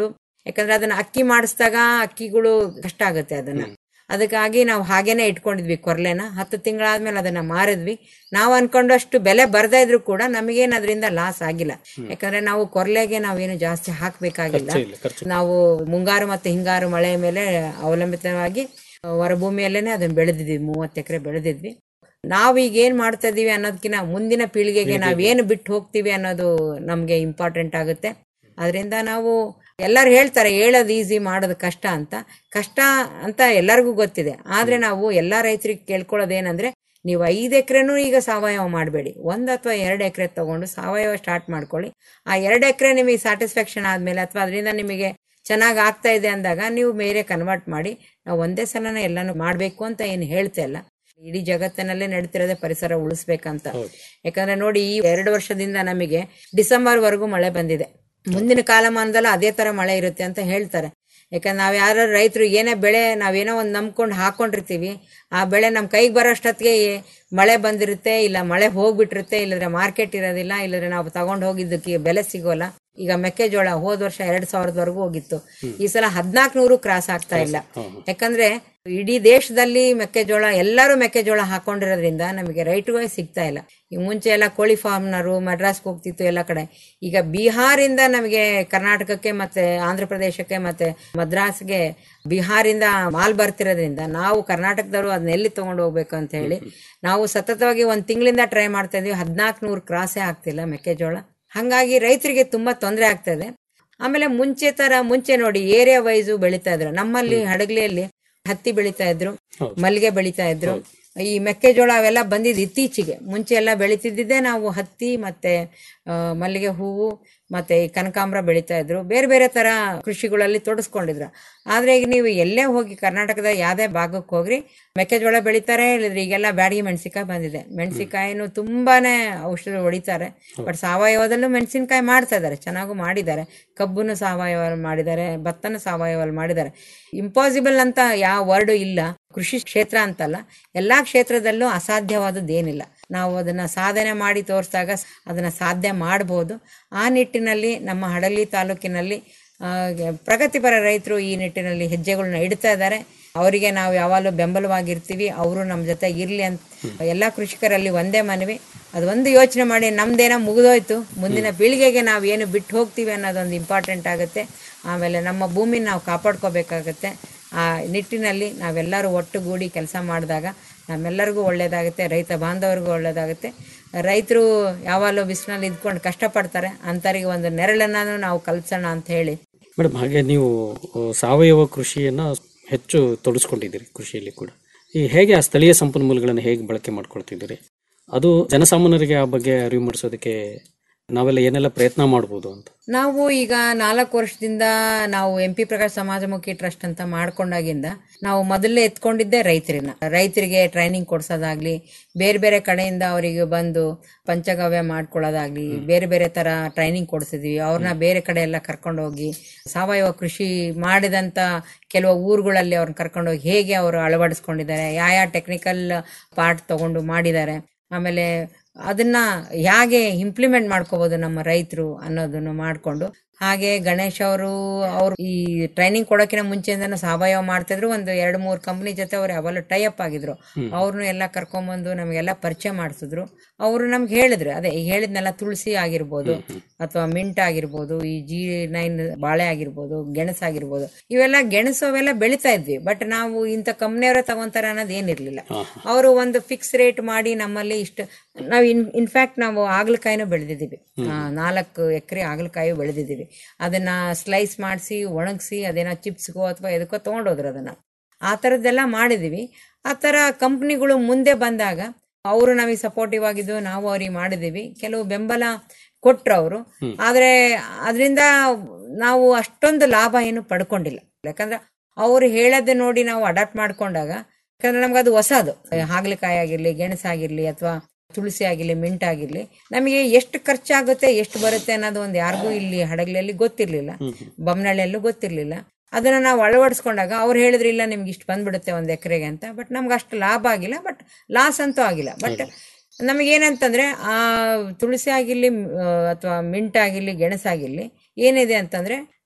ಯಾಕಂದ್ರೆ ಅದನ್ನ ಅಕ್ಕಿ ಮಾಡಿಸಿದಾಗ ಅಕ್ಕಿಗಳು ಕಷ್ಟ ಆಗುತ್ತೆ ಅದನ್ನ ಅದಕ್ಕಾಗಿ ನಾವು ಹಾಗೇನೆ ಇಟ್ಕೊಂಡಿದ್ವಿ ಕೊರ್ಲೆನ ಹತ್ತು ತಿಂಗಳಾದ್ಮೇಲೆ ಅದನ್ನ ಮಾರಿದ್ವಿ ನಾವು ಅನ್ಕೊಂಡಷ್ಟು ಬೆಲೆ ಬರ್ದೇ ಇದ್ರು ಕೂಡ ನಮಗೇನು ಅದರಿಂದ ಲಾಸ್ ಆಗಿಲ್ಲ ಯಾಕಂದ್ರೆ ನಾವು ಕೊರ್ಲೆಗೆ ನಾವೇನು ಜಾಸ್ತಿ ಹಾಕ್ಬೇಕಾಗಿಲ್ಲ ಖರ್ಚು ಇಲ್ಲ, ಖರ್ಚು. ನಾವು ಮುಂಗಾರು ಮತ್ತೆ ಹಿಂಗಾರು ಮಳೆ ಮೇಲೆ ಅವಲಂಬಿತವಾಗಿ ಹೊರಭೂಮಿಯಲ್ಲೇನೆ ಅದನ್ನ ಬೆಳೆದಿದ್ವಿ ಮೂವತ್ತು ಎಕರೆ ಬೆಳೆದಿದ್ವಿ ನಾವು ಈಗ ಏನ್ ಮಾಡ್ತಾ ಇದೀವಿ ಅನ್ನೋದಕ್ಕಿಂತ ಮುಂದಿನ ಪೀಳಿಗೆಗೆ ನಾವೇನು ಬಿಟ್ಟು ಹೋಗ್ತೀವಿ ಅನ್ನೋದು ನಮ್ಗೆ ಇಂಪಾರ್ಟೆಂಟ್ ಆಗುತ್ತೆ ಅದರಿಂದ ನಾವು ಎಲ್ಲರೂ ಹೇಳ್ತಾರೆ ಹೇಳೋದು ಈಸಿ ಮಾಡೋದು ಕಷ್ಟ ಅಂತ ಕಷ್ಟ ಅಂತ ಎಲ್ಲರಿಗೂ ಗೊತ್ತಿದೆ ಆದ್ರೆ ನಾವು ಎಲ್ಲಾ ರೈತರಿಗೆ ಕೇಳ್ಕೊಳ್ಳೋದೇನಂದ್ರೆ ನೀವು ಐದು ಎಕರೆನೂ ಈಗ ಸಾವಯವ ಮಾಡಬೇಡಿ ಒಂದ್ ಅಥವಾ ಎರಡು ಎಕರೆ ತಗೊಂಡು ಸಾವಯವ ಸ್ಟಾರ್ಟ್ ಮಾಡ್ಕೊಳ್ಳಿ ಆ ಎರಡು ಎಕರೆ ನಿಮಗೆ ಸ್ಯಾಟಿಸ್ಫ್ಯಾಕ್ಷನ್ ಆದ್ಮೇಲೆ ಅಥವಾ ಅದರಿಂದ ನಿಮಗೆ ಚೆನ್ನಾಗಿ ಆಗ್ತಾ ಇದೆ ಅಂದಾಗ ನೀವು ಬೇರೆ ಕನ್ವರ್ಟ್ ಮಾಡಿ ನಾವು ಒಂದೇ ಸಲನ ಎಲ್ಲಾನು ಮಾಡಬೇಕು ಅಂತ ಏನು ಹೇಳ್ತಾ ಇಲ್ಲ ಇಡೀ ಜಗತ್ತಿನಲ್ಲೇ ನಡೀತಿರೋದೇ ಪರಿಸರ ಉಳಿಸ್ಬೇಕಂತ ಯಾಕಂದ್ರೆ ನೋಡಿ ಈ ಎರಡು ವರ್ಷದಿಂದ ನಮಗೆ ಡಿಸೆಂಬರ್ ವರೆಗೂ ಮಳೆ ಬಂದಿದೆ ಮುಂದಿನ ಕಾಲಮಾನದಲ್ಲ ಅದೇ ತರ ಮಳೆ ಇರುತ್ತೆ ಅಂತ ಹೇಳ್ತಾರೆ ಯಾಕಂದ್ರೆ ನಾವ್ ಯಾರು ರೈತರು ಏನೇ ಬೆಳೆ ನಾವೇನೋ ಒಂದು ನಂಬ್ಕೊಂಡು ಹಾಕೊಂಡಿರ್ತೀವಿ ಆ ಬೆಳೆ ನಮ್ಮ ಕೈಗೆ ಬರೋಷ್ಟೊತ್ತಿಗೆ ಮಳೆ ಬಂದಿರುತ್ತೆ ಇಲ್ಲ ಮಳೆ ಹೋಗ್ಬಿಟ್ಟಿರುತ್ತೆ ಇಲ್ಲದ್ರೆ ಮಾರ್ಕೆಟ್ ಇರೋದಿಲ್ಲ ಇಲ್ಲದ್ರೆ ನಾವು ತಗೊಂಡು ಹೋಗಿದ್ದಕ್ಕೆ ಬೆಲೆ ಸಿಗೋಲ್ಲ ಈಗ ಮೆಕ್ಕೆಜೋಳ ಹೋದ ವರ್ಷ ಎರಡ್ ಸಾವಿರದವರೆಗೂ ಹೋಗಿತ್ತು ಈ ಸಲ ಹದ್ನಾಲ್ಕು ನೂರು ಕ್ರಾಸ್ ಆಗ್ತಾ ಇಲ್ಲ ಯಾಕಂದ್ರೆ ಇಡೀ ದೇಶದಲ್ಲಿ ಮೆಕ್ಕೆಜೋಳ ಎಲ್ಲರೂ ಮೆಕ್ಕೆಜೋಳ ಹಾಕೊಂಡಿರೋದ್ರಿಂದ ನಮಗೆ ರೈಟ್ಗಳೇ ಸಿಗ್ತಾ ಇಲ್ಲ ಈಗ ಮುಂಚೆ ಎಲ್ಲ ಕೋಳಿ ಫಾರ್ಮ್ನರು ಮಡ್ರಾಸ್ಗೆ ಹೋಗ್ತಿತ್ತು ಎಲ್ಲ ಕಡೆ ಈಗ ಬಿಹಾರಿಂದ ನಮಗೆ ಕರ್ನಾಟಕಕ್ಕೆ ಮತ್ತೆ ಆಂಧ್ರ ಪ್ರದೇಶಕ್ಕೆ ಮತ್ತೆ ಮದ್ರಾಸ್ಗೆ ಬಿಹಾರಿಂದ ಮಾಲ್ ಬರ್ತಿರೋದ್ರಿಂದ ನಾವು ಕರ್ನಾಟಕದವರು ಅದನ್ನ ಎಲ್ಲಿ ತಗೊಂಡು ಹೋಗ್ಬೇಕು ಅಂತ ಹೇಳಿ ನಾವು ಸತತವಾಗಿ ಒಂದ್ ತಿಂಗಳಿಂದ ಟ್ರೈ ಮಾಡ್ತಾ ಇದೀವಿ ಹದ್ನಾಲ್ಕು ನೂರು ಕ್ರಾಸೇ ಆಗ್ತಿಲ್ಲ ಮೆಕ್ಕೆಜೋಳ ಹಂಗಾಗಿ ರೈತರಿಗೆ ತುಂಬಾ ತೊಂದರೆ ಆಗ್ತದೆ ಆಮೇಲೆ ಮುಂಚೆ ತರ ಮುಂಚೆ ನೋಡಿ ಏರಿಯಾ ವೈಸು ಬೆಳಿತಾ ಇದ್ರು ನಮ್ಮಲ್ಲಿ ಹಡಗ್ಲಿಯಲ್ಲಿ ಹತ್ತಿ ಬೆಳಿತಾ ಇದ್ರು ಮಲ್ಲಿಗೆ ಬೆಳಿತಾ ಇದ್ರು ಈ ಮೆಕ್ಕೆಜೋಳ ಅವೆಲ್ಲ ಬಂದಿದ್ದು ಇತ್ತೀಚೆಗೆ ಮುಂಚೆ ಎಲ್ಲ ಬೆಳಿತಿದ್ದಿದ್ದೇ ನಾವು ಹತ್ತಿ ಮತ್ತೆ ಆ, ಮಲ್ಲಿಗೆ ಹೂವು ಮತ್ತೆ ಈ ಕನಕಾಂಬರ ಬೆಳಿತಾ ಇದ್ರು ಬೇರೆ ಬೇರೆ ತರ ಕೃಷಿಗಳಲ್ಲಿ ತೊಡಸ್ಕೊಂಡಿದ್ರು ಆದ್ರೆ ಈಗ ನೀವು ಎಲ್ಲೇ ಹೋಗಿ ಕರ್ನಾಟಕದ ಯಾವ್ದೇ ಭಾಗಕ್ಕೆ ಹೋಗ್ರಿ ಮೆಕ್ಕೆಜೋಳ ಬೆಳಿತಾರೆ ಇಲ್ಲದ್ರೆ ಈಗೆಲ್ಲ ಬ್ಯಾಡಿಗೆ ಮೆಣಸಿಕಾಯಿ ಬಂದಿದೆ ಮೆಣಸಿಕಾಯಿನೂ ತುಂಬಾನೇ ಔಷಧ ಹೊಡಿತಾರೆ ಬಟ್ ಸಾವಯವದಲ್ಲೂ ಮೆಣಸಿನಕಾಯಿ ಮಾಡ್ತಾ ಇದ್ದಾರೆ ಚೆನ್ನಾಗೂ ಮಾಡಿದ್ದಾರೆ ಕಬ್ಬುನು ಸಾವಯವ ಮಾಡಿದ್ದಾರೆ ಭತ್ತನ ಸಾವಯವಲ್ಲಿ ಮಾಡಿದ್ದಾರೆ ಇಂಪಾಸಿಬಲ್ ಅಂತ ಯಾವ ವರ್ಡ್ ಇಲ್ಲ ಕೃಷಿ ಕ್ಷೇತ್ರ ಅಂತಲ್ಲ ಎಲ್ಲಾ ಕ್ಷೇತ್ರದಲ್ಲೂ ಅಸಾಧ್ಯವಾದದ್ದೇನಿಲ್ಲ ನಾವು ಅದನ್ನ ಸಾಧನೆ ಮಾಡಿ ತೋರಿಸಿದಾಗ ಅದನ್ನ ಸಾಧ್ಯ ಮಾಡಬಹುದು ಆ ನಿಟ್ಟಿನಲ್ಲಿ ನಮ್ಮ ಹಡಲಿ ತಾಲೂಕಿನಲ್ಲಿ ಆ, ಪ್ರಗತಿಪರ ರೈತರು ಈ ನಿಟ್ಟಿನಲ್ಲಿ ಹೆಜ್ಜೆಗಳನ್ನ ಇಡ್ತಾ ಇದ್ದಾರೆ ಅವರಿಗೆ ನಾವು ಯಾವಾಗಲೂ ಬೆಂಬಲವಾಗಿರ್ತೀವಿ ಅವರು ನಮ್ಮ ಜೊತೆ ಇರ್ಲಿ ಅಂತ ಎಲ್ಲಾ ಕೃಷಿಕರಲ್ಲಿ ಒಂದೇ ಮನವಿ ಅದು ಒಂದು ಯೋಚನೆ ಮಾಡಿ ನಮ್ದೇನೋ ಮುಗಿದೋಯ್ತು ಮುಂದಿನ ಪೀಳಿಗೆಗೆ ನಾವು ಏನು ಬಿಟ್ಟು ಹೋಗ್ತೀವಿ ಅನ್ನೋದೊಂದು ಇಂಪಾರ್ಟೆಂಟ್ ಆಗುತ್ತೆ ಆಮೇಲೆ ನಮ್ಮ ಭೂಮಿನ ನಾವು ಕಾಪಾಡ್ಕೋಬೇಕಾಗತ್ತೆ ಆ ನಿಟ್ಟಿನಲ್ಲಿ ನಾವೆಲ್ಲರೂ ಒಟ್ಟುಗೂಡಿ ಕೆಲಸ ಮಾಡಿದಾಗ ನಮ್ಮೆಲ್ಲರಿಗೂ ಒಳ್ಳೇದಾಗುತ್ತೆ ರೈತ ಬಾಂಧವರಿಗೂ ಒಳ್ಳೇದಾಗುತ್ತೆ ರೈತರು ಯಾವಾಗಲೂ ಬಿಸಿನಲ್ಲಿ ಇದ್ಕೊಂಡು ಕಷ್ಟಪಡ್ತಾರೆ ಅಂಥವ್ರಿಗೆ ಒಂದು ನೆರಳನ್ನು ನಾವು ಕಲ್ಸೋಣ ಅಂತ ಹೇಳಿ ಮೇಡಮ್ ಹಾಗೆ ನೀವು ಆ, ಸಾವಯವ ಕೃಷಿಯನ್ನ ಹೆಚ್ಚು ತೊಡಸ್ಕೊಂಡಿದ್ದೀರಿ ಕೃಷಿಯಲ್ಲಿ ಕೂಡ ಈ ಹೇಗೆ ಆ ಸ್ಥಳೀಯ ಸಂಪನ್ಮೂಲಗಳನ್ನು ಹೇಗೆ ಬಳಕೆ ಮಾಡ್ಕೊಳ್ತಿದ್ದೀರಿ ಅದು ಜನಸಾಮಾನ್ಯರಿಗೆ ಆ ಬಗ್ಗೆ ಅರಿವು ಮೂಡಿಸೋದಕ್ಕೆ ನಾವೆಲ್ಲ ಏನೆಲ್ಲ ಪ್ರಯತ್ನ ಮಾಡ್ಬೋದು ಅಂತ ನಾವು ಈಗ ನಾಲ್ಕು ವರ್ಷದಿಂದ ನಾವು ಎಂ ಪಿ ಪ್ರಕಾಶ್ ಸಮಾಜಮುಖಿ ಟ್ರಸ್ಟ್ ಅಂತ ಮಾಡ್ಕೊಂಡಾಗಿಂದ ನಾವು ಮೊದಲೇ ಎತ್ಕೊಂಡಿದ್ದೆ ರೈತರನ್ನ ರೈತರಿಗೆ ಟ್ರೈನಿಂಗ್ ಕೊಡ್ಸೋದಾಗ್ಲಿ ಬೇರೆ ಬೇರೆ ಕಡೆಯಿಂದ ಅವರಿಗೆ ಬಂದು ಪಂಚಗವ್ಯ ಮಾಡ್ಕೊಳ್ಳೋದಾಗ್ಲಿ ಬೇರೆ ಬೇರೆ ತರ ಟ್ರೈನಿಂಗ್ ಕೊಡಿಸಿದ್ವಿ ಅವ್ರನ್ನ ಬೇರೆ ಕಡೆ ಎಲ್ಲ ಕರ್ಕೊಂಡೋಗಿ ಸಾವಯವ ಕೃಷಿ ಮಾಡಿದಂತ ಕೆಲವು ಊರುಗಳಲ್ಲಿ ಅವ್ರನ್ನ ಕರ್ಕೊಂಡೋಗಿ ಹೇಗೆ ಅವರು ಅಳವಡಿಸ್ಕೊಂಡಿದ್ದಾರೆ ಯಾವ ಯಾವ ಟೆಕ್ನಿಕಲ್ ಪಾರ್ಟ್ ತಗೊಂಡು ಮಾಡಿದ್ದಾರೆ ಆಮೇಲೆ ಅದನ್ನ ಹೇಗೆ ಇಂಪ್ಲಿಮೆಂಟ್ ಮಾಡ್ಕೋಬಹುದು ನಮ್ಮ ರೈತರು ಅನ್ನೋದನ್ನು ಮಾಡ್ಕೊಂಡು ಹಾಗೆ ಗಣೇಶ್ ಅವರು ಅವ್ರು ಈ ಟ್ರೈನಿಂಗ್ ಕೊಡೋಕಿನ ಮುಂಚೆಯಿಂದನೂ ಸಾವಯವ ಮಾಡ್ತಿದ್ರು ಒಂದು ಎರಡು ಮೂರು ಕಂಪ್ನಿ ಜೊತೆ ಅವ್ರು ಯಾವಾಗಲೂ ಟೈ ಅಪ್ ಆಗಿದ್ರು ಅವ್ರನ್ನು ಎಲ್ಲ ಕರ್ಕೊಂಬಂದು ನಮಗೆಲ್ಲ ಪರಿಚಯ ಮಾಡಿಸಿದ್ರು ಅವರು ನಮ್ಗೆ ಹೇಳಿದ್ರು ಅದೇ ಈಗ ಹೇಳಿದ್ನೆಲ್ಲ ತುಳಸಿ ಆಗಿರ್ಬೋದು ಅಥವಾ ಮಿಂಟ್ ಆಗಿರ್ಬೋದು ಈ ಜಿ ನೈನ್ ಬಾಳೆ ಆಗಿರ್ಬೋದು ಗೆಣಸು ಆಗಿರ್ಬೋದು ಇವೆಲ್ಲ ಗೆಣಸು ಅವೆಲ್ಲ ಬೆಳಿತಾ ಇದ್ವಿ ಬಟ್ ನಾವು ಇಂಥ ಕಂಪ್ನಿಯವರೇ ತಗೊಂತಾರ ಅನ್ನೋದು ಏನಿರ್ಲಿಲ್ಲ ಅವರು ಒಂದು ಫಿಕ್ಸ್ ರೇಟ್ ಮಾಡಿ ನಮ್ಮಲ್ಲಿ ಇಷ್ಟು ನಾವು ಇನ್ ಇನ್ಫ್ಯಾಕ್ಟ್ ನಾವು ಆಗ್ಲಕಾಯಿನೂ ಬೆಳೆದಿದ್ದೀವಿ ಆ, ನಾಲ್ಕು ಎಕರೆ ಆಗ್ಲಕಾಯಿ ಬೆಳೆದಿದ್ದೀವಿ ಅದನ್ನ ಸ್ಲೈಸ್ ಮಾಡಿಸಿ ಒಣಗಿಸಿ ಅದೇನೋ ಚಿಪ್ಸ್ಗೋ ಅಥವಾ ಎದಕ್ಕೋ ತಗೊಂಡೋದ್ರು ಅದನ್ನ ಆ ಥರದ್ದೆಲ್ಲ ಮಾಡಿದೀವಿ ಆ ಥರ ಕಂಪ್ನಿಗಳು ಮುಂದೆ ಬಂದಾಗ ಅವರು ನಮಗೆ ಸಪೋರ್ಟಿವ್ ಆಗಿದ್ದು ನಾವು ಅವ್ರಿಗೆ ಮಾಡಿದೀವಿ ಕೆಲವು ಬೆಂಬಲ ಕೊಟ್ರು ಅವರು ಆದ್ರೆ ಅದರಿಂದ ನಾವು ಅಷ್ಟೊಂದು ಲಾಭ ಏನು ಪಡ್ಕೊಂಡಿಲ್ಲ ಯಾಕಂದ್ರೆ ಅವ್ರು ಹೇಳೋದೇ ನೋಡಿ ನಾವು ಅಡಾಪ್ಟ್ ಮಾಡ್ಕೊಂಡಾಗ ಯಾಕಂದ್ರೆ ನಮ್ಗೆ ಅದು ಹೊಸದು ಹಾಗಲಕಾಯಿ ಆಗಿರ್ಲಿ ಗೆಣಸಾಗಿರ್ಲಿ ಅಥವಾ ತುಳಸಿ ಆಗಿರ್ಲಿ ಮಿಂಟ್ ಆಗಿರ್ಲಿ ನಮಗೆ ಎಷ್ಟು ಖರ್ಚಾಗುತ್ತೆ ಎಷ್ಟು ಬರುತ್ತೆ ಅನ್ನೋದು ಒಂದು ಯಾರಿಗೂ ಇಲ್ಲಿ ಹಡಗಲಿಯಲ್ಲಿ ಗೊತ್ತಿರ್ಲಿಲ್ಲ ಬೊಮ್ಮನಹಳ್ಳಿಯಲ್ಲೂ ಗೊತ್ತಿರ್ಲಿಲ್ಲ ಅದನ್ನ ನಾವು ಅಳವಡಿಸ್ಕೊಂಡಾಗ ಅವ್ರು ಹೇಳಿದ್ರು ಇಲ್ಲ ನಿಮ್ಗೆ ಇಷ್ಟು ಬಂದ್ಬಿಡುತ್ತೆ ಒಂದು ಎಕರೆಗೆ ಅಂತ ಬಟ್ ನಮ್ಗೆ ಅಷ್ಟು ಲಾಭ ಆಗಿಲ್ಲ ಬಟ್ ಲಾಸ್ ಅಂತೂ ಆಗಿಲ್ಲ ಬಟ್ ನಮಗೇನಂತಂದ್ರೆ ಆ ತುಳಸಿ ಆಗಿರ್ಲಿ ಅಥವಾ ಮಿಂಟ್ ಆಗಿರ್ಲಿ ಗೆಣಸಾಗಿರ್ಲಿ ಏನಿದೆ ಅಂತಂದ್ರೆ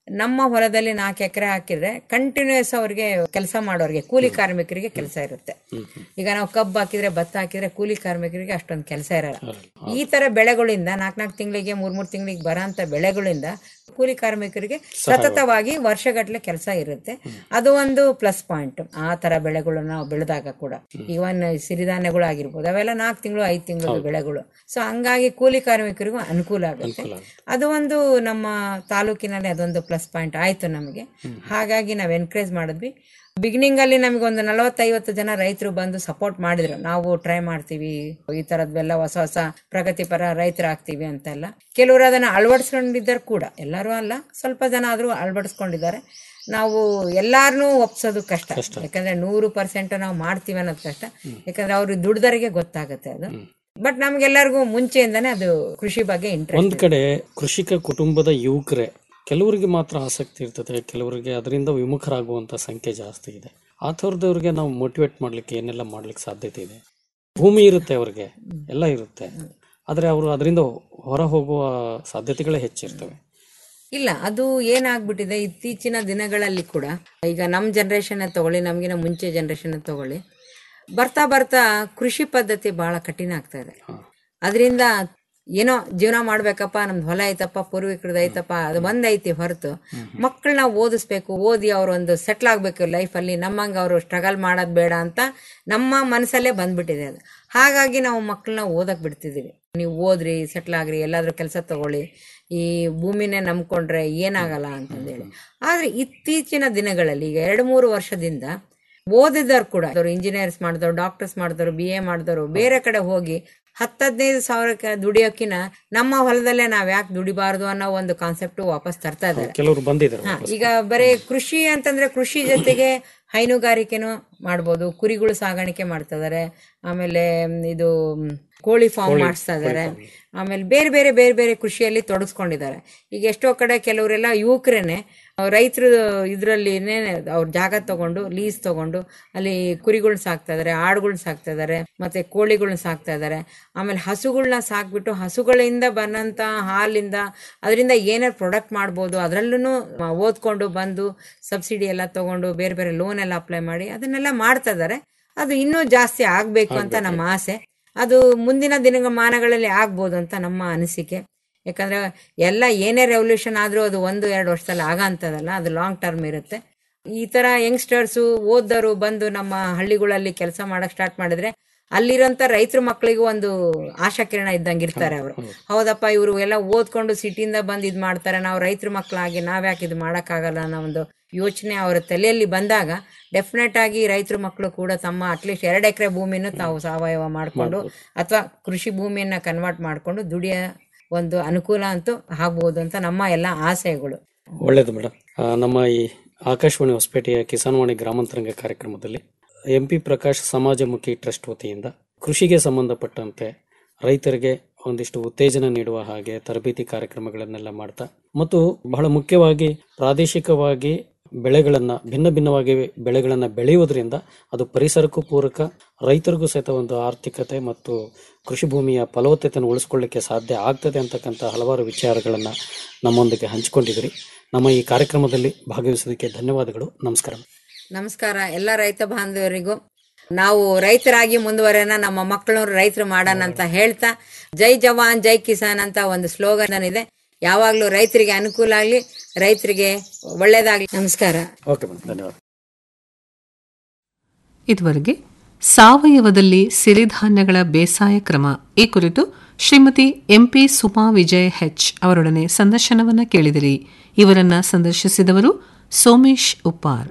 ನಮ್ಮ ಹೊಲದಲ್ಲಿ ನಾಲ್ಕು ಎಕರೆ ಹಾಕಿದ್ರೆ ಕಂಟಿನ್ಯೂಸ್ ಅವ್ರಿಗೆ ಕೆಲಸ ಮಾಡೋರಿಗೆ ಕೂಲಿ ಕಾರ್ಮಿಕರಿಗೆ ಕೆಲಸ ಇರುತ್ತೆ ಈಗ ನಾವು ಕಬ್ಬು ಹಾಕಿದ್ರೆ ಭತ್ತ ಹಾಕಿದ್ರೆ ಕೂಲಿ ಕಾರ್ಮಿಕರಿಗೆ ಅಷ್ಟೊಂದು ಕೆಲಸ ಇರಲ್ಲ ಈ ತರ ಬೆಳೆಗಳಿಂದ ನಾಲ್ಕು ನಾಲ್ಕು ತಿಂಗಳಿಗೆ ಮೂರ್ ಮೂರ್ ತಿಂಗಳಿಗೆ ಬರೋಂಥ ಬೆಳೆಗಳಿಂದ ಕೂಲಿ ಕಾರ್ಮಿಕರಿಗೆ ಸತತವಾಗಿ ವರ್ಷಗಟ್ಟಲೆ ಕೆಲಸ ಇರುತ್ತೆ ಅದು ಒಂದು ಪ್ಲಸ್ ಪಾಯಿಂಟ್ ಆ ತರ ಬೆಳೆಗಳನ್ನ ನಾವು ಬೆಳೆದಾಗ ಕೂಡ ಇವನ್ ಸಿರಿಧಾನ್ಯಗಳು ಆಗಿರ್ಬೋದು ಅವೆಲ್ಲ ನಾಲ್ಕು ತಿಂಗಳು ಐದು ತಿಂಗಳು ಬೆಳೆಗಳು ಸೊ ಹಂಗಾಗಿ ಕೂಲಿ ಕಾರ್ಮಿಕರಿಗೂ ಅನುಕೂಲ ಆಗುತ್ತೆ ಅದು ಒಂದು ನಮ್ಮ ತಾಲೂಕಿನಲ್ಲಿ ಅದೊಂದು ಪ್ಲಸ್ ಪಾಯಿಂಟ್ ಆಯ್ತು ನಮಗೆ ಹಾಗಾಗಿ ನಾವು ಎನ್ಕರೇಜ್ ಮಾಡಿದ್ವಿ ಬಿಗಿನಿಂಗ್ ಅಲ್ಲಿ ನಮಗೆ ಒಂದು ನಲವತ್ತೈವತ್ತು ಜನ ರೈತರು ಬಂದು ಸಪೋರ್ಟ್ ಮಾಡಿದ್ರು ನಾವು ಟ್ರೈ ಮಾಡ್ತೀವಿ ಈ ತರದ್ವೆಲ್ಲ ಹೊಸ ಹೊಸ ಪ್ರಗತಿಪರ ರೈತರಾಗ್ತೀವಿ ಅಂತೆಲ್ಲ ಕೆಲವರು ಅದನ್ನ ಅಳವಡಿಸ್ಕೊಂಡಿದ್ದಾರೆ ಕೂಡ ಎಲ್ಲರೂ ಅಲ್ಲ ಸ್ವಲ್ಪ ಜನ ಆದ್ರೂ ಅಳವಡಿಸ್ಕೊಂಡಿದ್ದಾರೆ ನಾವು ಎಲ್ಲಾರನ್ನೂ ಒಪ್ಸೋದು ಕಷ್ಟ ಯಾಕಂದ್ರೆ ನೂರು ಪರ್ಸೆಂಟ್ ನಾವು ಮಾಡ್ತೀವಿ ಅನ್ನೋದು ಕಷ್ಟ ಯಾಕಂದ್ರೆ ಅವ್ರಿಗೆ ದುಡ್ದರಿಗೆ ಗೊತ್ತಾಗುತ್ತೆ ಅದು ಬಟ್ ನಮ್ಗೆಲ್ಲರಿಗೂ ಮುಂಚೆಯಿಂದಾನೇ ಅದು ಕೃಷಿ ಬಗ್ಗೆ ಇಂಟ್ರೆಸ್ಟ್ ಒಂದ್ ಕಡೆ ಕೃಷಿಕ ಕುಟುಂಬದ ಯುವಕರೇ ಕೆಲವರಿಗೆ ಮಾತ್ರ ಆಸಕ್ತಿ ಇರ್ತದೆ ಕೆಲವರಿಗೆ ಅದರಿಂದ ವಿಮುಖರಾಗುವಂತ ಸಂಖ್ಯೆ ಜಾಸ್ತಿ ಇದೆ ಆ ಥರದವ್ರಿಗೆ ನಾವು ಮೋಟಿವೇಟ್ ಮಾಡ್ಲಿಕ್ಕೆ ಏನೆಲ್ಲ ಮಾಡ್ಲಿಕ್ಕೆ ಸಾಧ್ಯತೆ ಇದೆ ಭೂಮಿ ಇರುತ್ತೆ ಅವ್ರಿಗೆ ಎಲ್ಲ ಇರುತ್ತೆ ಆದ್ರೆ ಅವರು ಅದರಿಂದ ಹೊರ ಹೋಗುವ ಸಾಧ್ಯತೆಗಳೇ ಹೆಚ್ಚಿರ್ತವೆ ಇಲ್ಲ ಅದು ಏನಾಗ್ಬಿಟ್ಟಿದೆ ಇತ್ತೀಚಿನ ದಿನಗಳಲ್ಲಿ ಕೂಡ ಈಗ ನಮ್ಮ ಜನರೇಷನ್ ತಗೊಳ್ಳಿ ನಮಗಿನ ಮುಂಚೆ ಜನರೇಷನ್ ತಗೊಳ್ಳಿ ಬರ್ತಾ ಬರ್ತಾ ಕೃಷಿ ಪದ್ಧತಿ ಬಹಳ ಕಠಿಣ ಆಗ್ತಾ ಇದೆ ಅದರಿಂದ ಏನೋ ಜೀವನ ಮಾಡ್ಬೇಕಪ್ಪ ನಮ್ದು ಹೊಲ ಐತಪ್ಪ ಪೂರ್ವಿಕರದ್ದು ಐತಪ್ಪ ಅದು ಒಂದೈತಿ ಹೊರತು ಮಕ್ಕಳನ್ನ ಓದಿಸ್ಬೇಕು ಓದಿ ಅವ್ರು ಒಂದು ಸೆಟ್ಲ್ ಆಗ್ಬೇಕು ಲೈಫಲ್ಲಿ ನಮ್ಮಂಗೆ ಅವರು ಸ್ಟ್ರಗಲ್ ಮಾಡೋದು ಬೇಡ ಅಂತ ನಮ್ಮ ಮನಸ್ಸಲ್ಲೇ ಬಂದ್ಬಿಟ್ಟಿದೆ ಅದು ಹಾಗಾಗಿ ನಾವು ಮಕ್ಕಳನ್ನ ಓದಕ್ ಬಿಡ್ತಿದ್ದೀವಿ ನೀವು ಓದ್ರಿ ಸೆಟ್ಲ್ ಆಗ್ರಿ ಎಲ್ಲಾದ್ರೂ ಕೆಲಸ ತಗೊಳ್ಳಿ ಈ ಭೂಮಿನೇ ನಂಬ್ಕೊಂಡ್ರೆ ಏನಾಗಲ್ಲ ಅಂತಂದೇಳಿ ಆದ್ರೆ ಇತ್ತೀಚಿನ ದಿನಗಳಲ್ಲಿ ಈಗ ಎರಡು ಮೂರು ವರ್ಷದಿಂದ ಓದಿದವ್ರು ಕೂಡ ಅವರು ಇಂಜಿನಿಯರ್ಸ್ ಮಾಡಿದವರು ಡಾಕ್ಟರ್ಸ್ ಮಾಡಿದವರು ಬಿ ಎ ಮಾಡಿದವರು ಬೇರೆ ಕಡೆ ಹೋಗಿ ಹತ್ತು ಹದಿನೈದು ಸಾವಿರಕ್ಕೆ ದುಡಿಯೋಕಿನ ನಮ್ಮ ಹೊಲದಲ್ಲೇ ನಾವ್ ಯಾಕೆ ದುಡಿಬಾರ್ದು ಅನ್ನೋ ಒಂದು ಕಾನ್ಸೆಪ್ಟ್ ವಾಪಸ್ ತರ್ತಾ ಇದ್ದಾರೆ ಕೆಲವರು ಬಂದಿದ್ದಾರೆ ಹಾ, ಈಗ ಬರೀ ಕೃಷಿ ಅಂತಂದ್ರೆ ಕೃಷಿ ಜೊತೆಗೆ ಹೈನುಗಾರಿಕೆನೂ ಮಾಡ್ಬೋದು ಕುರಿಗಳು ಸಾಗಾಣಿಕೆ ಮಾಡ್ತಾ ಇದಾರೆ ಆಮೇಲೆ ಮ್, ಇದು ಮ್, ಕೋಳಿ ಫಾರ್ಮ್ ಮಾಡಿಸ್ತಾ ಇದಾರೆ ಆಮೇಲೆ ಬೇರೆ ಬೇರೆ ಬೇರೆ ಬೇರೆ ಕೃಷಿಯಲ್ಲಿ ತೊಡಗಿಸ್ಕೊಂಡಿದ್ದಾರೆ ಈಗ ಎಷ್ಟೋ ಕಡೆ ಕೆಲವರೆಲ್ಲ ಯುವಕರೇನೆ ರೈತರು ಇದರಲ್ಲಿ ಅವ್ರ ಜಾಗ ತಗೊಂಡು ಲೀಸ್ ತಗೊಂಡು ಅಲ್ಲಿ ಕುರಿಗಳನ್ನ ಸಾಕ್ತಾ ಇದಾರೆ ಆಡುಗಳನ್ನ ಸಾಕ್ತಾ ಇದಾರೆ ಮತ್ತೆ ಕೋಳಿಗಳನ್ನ ಸಾಕ್ತಾ ಇದಾರೆ ಆಮೇಲೆ ಹಸುಗಳನ್ನ ಸಾಕ್ಬಿಟ್ಟು ಹಸುಗಳಿಂದ ಬಂದಂತ ಹಾಲಿಂದ ಅದರಿಂದ ಏನಾರು ಪ್ರಾಡಕ್ಟ್ ಮಾಡ್ಬೋದು ಅದರಲ್ಲೂ ಓದ್ಕೊಂಡು ಬಂದು ಸಬ್ಸಿಡಿ ಎಲ್ಲ ತಗೊಂಡು ಬೇರೆ ಬೇರೆ ಲೋನ್ ಎಲ್ಲ ಅಪ್ಲೈ ಮಾಡಿ ಅದನ್ನೆಲ್ಲ ಮಾಡ್ತಾ ಇದಾರೆ ಅದು ಇನ್ನೂ ಜಾಸ್ತಿ ಆಗ್ಬೇಕು ಅಂತ ನಮ್ಮ ಆಸೆ ಅದು ಮುಂದಿನ ದಿನಮಾನಗಳಲ್ಲಿ ಆಗ್ಬೋದು ಅಂತ ನಮ್ಮ ಅನಿಸಿಕೆ ಯಾಕಂದ್ರೆ ಎಲ್ಲ ಏನೇ ರೆವಲ್ಯೂಷನ್ ಆದ್ರೂ ಅದು ಒಂದು ಎರಡು ವರ್ಷದಲ್ಲಿ ಆಗಂತದಲ್ಲ ಅದು ಲಾಂಗ್ ಟರ್ಮ್ ಇರುತ್ತೆ ಈ ತರ ಯಂಗ್ಸ್ಟರ್ಸು ಓದ್ದವರು ಬಂದು ನಮ್ಮ ಹಳ್ಳಿಗಳಲ್ಲಿ ಕೆಲಸ ಮಾಡಕ್ ಸ್ಟಾರ್ಟ್ ಮಾಡಿದ್ರೆ ಅಲ್ಲಿರೋಂಥ ರೈತರ ಮಕ್ಕಳಿಗೂ ಒಂದು ಆಶಾಕಿರಣ ಇದ್ದಂಗೆ ಇರ್ತಾರೆ ಅವರು ಹೌದಪ್ಪ ಇವರು ಎಲ್ಲ ಓದ್ಕೊಂಡು ಸಿಟಿಯಿಂದ ಬಂದು ಇದು ಮಾಡ್ತಾರೆ ನಾವು ರೈತರ ಮಕ್ಕಳಾಗಿ ನಾವ್ಯಾಕೆ ಇದು ಮಾಡೋಕ್ಕಾಗಲ್ಲ ಅನ್ನೋ ಒಂದು ಯೋಚನೆ ಅವರ ತಲೆಯಲ್ಲಿ ಬಂದಾಗ ಡೆಫಿನೆಟ್ ಆಗಿ ರೈತರ ಮಕ್ಕಳು ಕೂಡ ತಮ್ಮ ಅಟ್ಲೀಸ್ಟ್ ಎರಡು ಎಕರೆ ಭೂಮಿನೂ ತಾವು ಸಾವಯವ ಮಾಡಿಕೊಂಡು ಅಥವಾ ಕೃಷಿ ಭೂಮಿಯನ್ನ ಕನ್ವರ್ಟ್ ಮಾಡಿಕೊಂಡು ದುಡಿಯ ಒಂದು ಅನುಕೂಲ ಅಂತೂ ಆಗ್ಬೋದು ಅಂತ ನಮ್ಮ ಎಲ್ಲ ಆಸೆಗಳು ಒಳ್ಳೇದು ಮೇಡಮ್ ನಮ್ಮ ಈ ಆಕಾಶವಾಣಿ ಹೊಸಪೇಟೆಯ ಕಿಸಾನ್ವಾಣಿ ಗ್ರಾಮಾಂತರಂಗ ಕಾರ್ಯಕ್ರಮದಲ್ಲಿ ಎಂ ಪಿ ಪ್ರಕಾಶ್ ಸಮಾಜಮುಖಿ ಟ್ರಸ್ಟ್ ವತಿಯಿಂದ ಕೃಷಿಗೆ ಸಂಬಂಧಪಟ್ಟಂತೆ ರೈತರಿಗೆ ಒಂದಿಷ್ಟು ಉತ್ತೇಜನ ನೀಡುವ ಹಾಗೆ ತರಬೇತಿ ಕಾರ್ಯಕ್ರಮಗಳನ್ನೆಲ್ಲ ಮಾಡ್ತಾ ಮತ್ತು ಬಹಳ ಮುಖ್ಯವಾಗಿ ಪ್ರಾದೇಶಿಕವಾಗಿ ಬೆಳೆಗಳನ್ನ ಭಿನ್ನ ಭಿನ್ನವಾಗಿ ಬೆಳೆಗಳನ್ನ ಬೆಳೆಯುವುದರಿಂದ ಅದು ಪರಿಸರಕ್ಕೂ ಪೂರಕ ರೈತರಿಗೂ ಸಹಿತ ಒಂದು ಆರ್ಥಿಕತೆ ಮತ್ತು ಕೃಷಿ ಭೂಮಿಯ ಫಲವತ್ತತೆಯನ್ನು ಉಳಿಸ್ಕೊಳ್ಳಿಕ್ಕೆ ಸಾಧ್ಯ ಆಗ್ತದೆ ಅಂತಕ್ಕಂಥ ಹಲವಾರು ವಿಚಾರಗಳನ್ನ ನಮ್ಮೊಂದಿಗೆ ಹಂಚಿಕೊಂಡಿದ್ರಿ ನಮ್ಮ ಈ ಕಾರ್ಯಕ್ರಮದಲ್ಲಿ ಭಾಗವಹಿಸೋದಕ್ಕೆ ಧನ್ಯವಾದಗಳು ನಮಸ್ಕಾರ ನಮಸ್ಕಾರ ಎಲ್ಲ ರೈತ ಬಾಂಧವರಿಗೂ ನಾವು ರೈತರಾಗಿ ಮುಂದುವರೆನ ನಮ್ಮ ಮಕ್ಕಳು ರೈತರು ಮಾಡೋಣ ಅಂತ ಹೇಳ್ತಾ ಜೈ ಜವಾನ್ ಜೈ ಕಿಸಾನ್ ಅಂತ ಒಂದು ಸ್ಲೋಗನ್ ಇದೆ ಯಾವಾಗ್ಲೂ ರೈತರಿಗೆ ಅನುಕೂಲ ಆಗ್ಲಿ ರೈತರಿಗೆ ಒಳ್ಳೇದಾಗ್ಲಿ ನಮಸ್ಕಾರ ಓಕೆ ಮೇಡಮ್ ಧನ್ಯವಾದ ಇದುವರೆಗೆ ಸಾವಯವದಲ್ಲಿ ಸಿರಿಧಾನ್ಯಗಳ ಬೇಸಾಯ ಕ್ರಮ ಈ ಕುರಿತು ಶ್ರೀಮತಿ ಎಂಪಿ ಸುಮಾ ವಿಜಯ್ ಹೆಚ್ ಅವರೊಡನೆ ಸಂದರ್ಶನವನ್ನ ಕೇಳಿದಿರಿ ಇವರನ್ನ ಸಂದರ್ಶಿಸಿದವರು ಸೋಮೇಶ್ ಉಪ್ಪಾರ್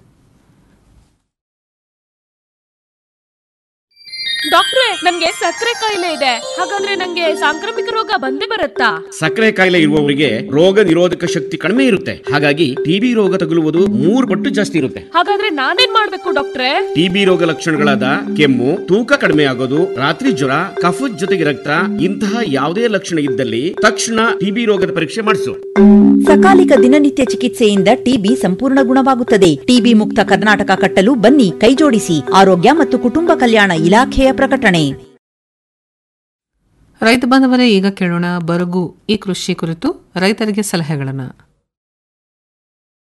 ಡಾಕ್ಟ್ರೆ ನನ್ಗೆ ಸಕ್ಕರೆ ಕಾಯಿಲೆ ಇದೆ ಹಾಗಾದ್ರೆ ನಂಗೆ ಸಾಂಕ್ರಾಮಿಕ ರೋಗ ಬಂದೇ ಬರುತ್ತಾ ಸಕ್ಕರೆ ಕಾಯಿಲೆ ಇರುವವರಿಗೆ ರೋಗ ನಿರೋಧಕ ಶಕ್ತಿ ಕಡಿಮೆ ಇರುತ್ತೆ ಹಾಗಾಗಿ ಟಿಬಿ ರೋಗ ತಗುಲುವುದು ಮೂರು ಪಟ್ಟು ಜಾಸ್ತಿ ಇರುತ್ತೆ ಹಾಗಾದ್ರೆ ನಾನೇನ್ ಮಾಡ್ಬೇಕು ಡಾಕ್ಟ್ರೆ ಟಿಬಿ ರೋಗ ಲಕ್ಷಣಗಳಾದ ಕೆಮ್ಮು ತೂಕ ಕಡಿಮೆ ಆಗೋದು ರಾತ್ರಿ ಜ್ವರ ಕಫದ ಜೊತೆಗೆ ರಕ್ತ ಇಂತಹ ಯಾವುದೇ ಲಕ್ಷಣ ಇದ್ದಲ್ಲಿ ತಕ್ಷಣ ಟಿಬಿ ರೋಗದ ಪರೀಕ್ಷೆ ಮಾಡಿಸು ಸಕಾಲಿಕ ದಿನನಿತ್ಯ ಚಿಕಿತ್ಸೆಯಿಂದ ಟಿಬಿ ಸಂಪೂರ್ಣ ಗುಣವಾಗುತ್ತದೆ ಟಿಬಿ ಮುಕ್ತ ಕರ್ನಾಟಕ ಕಟ್ಟಲು ಬನ್ನಿ ಕೈಜೋಡಿಸಿ ಆರೋಗ್ಯ ಮತ್ತು ಕುಟುಂಬ ಕಲ್ಯಾಣ ಇಲಾಖೆಯ ಪ್ರಕಟಣೆ ರೈತ ಬಾಂಧವರೇ ಈಗ ಕೇಳೋಣ ಬರಗು ಈ ಕೃಷಿ ಕುರಿತು ರೈತರಿಗೆ ಸಲಹೆಗಳನ್ನು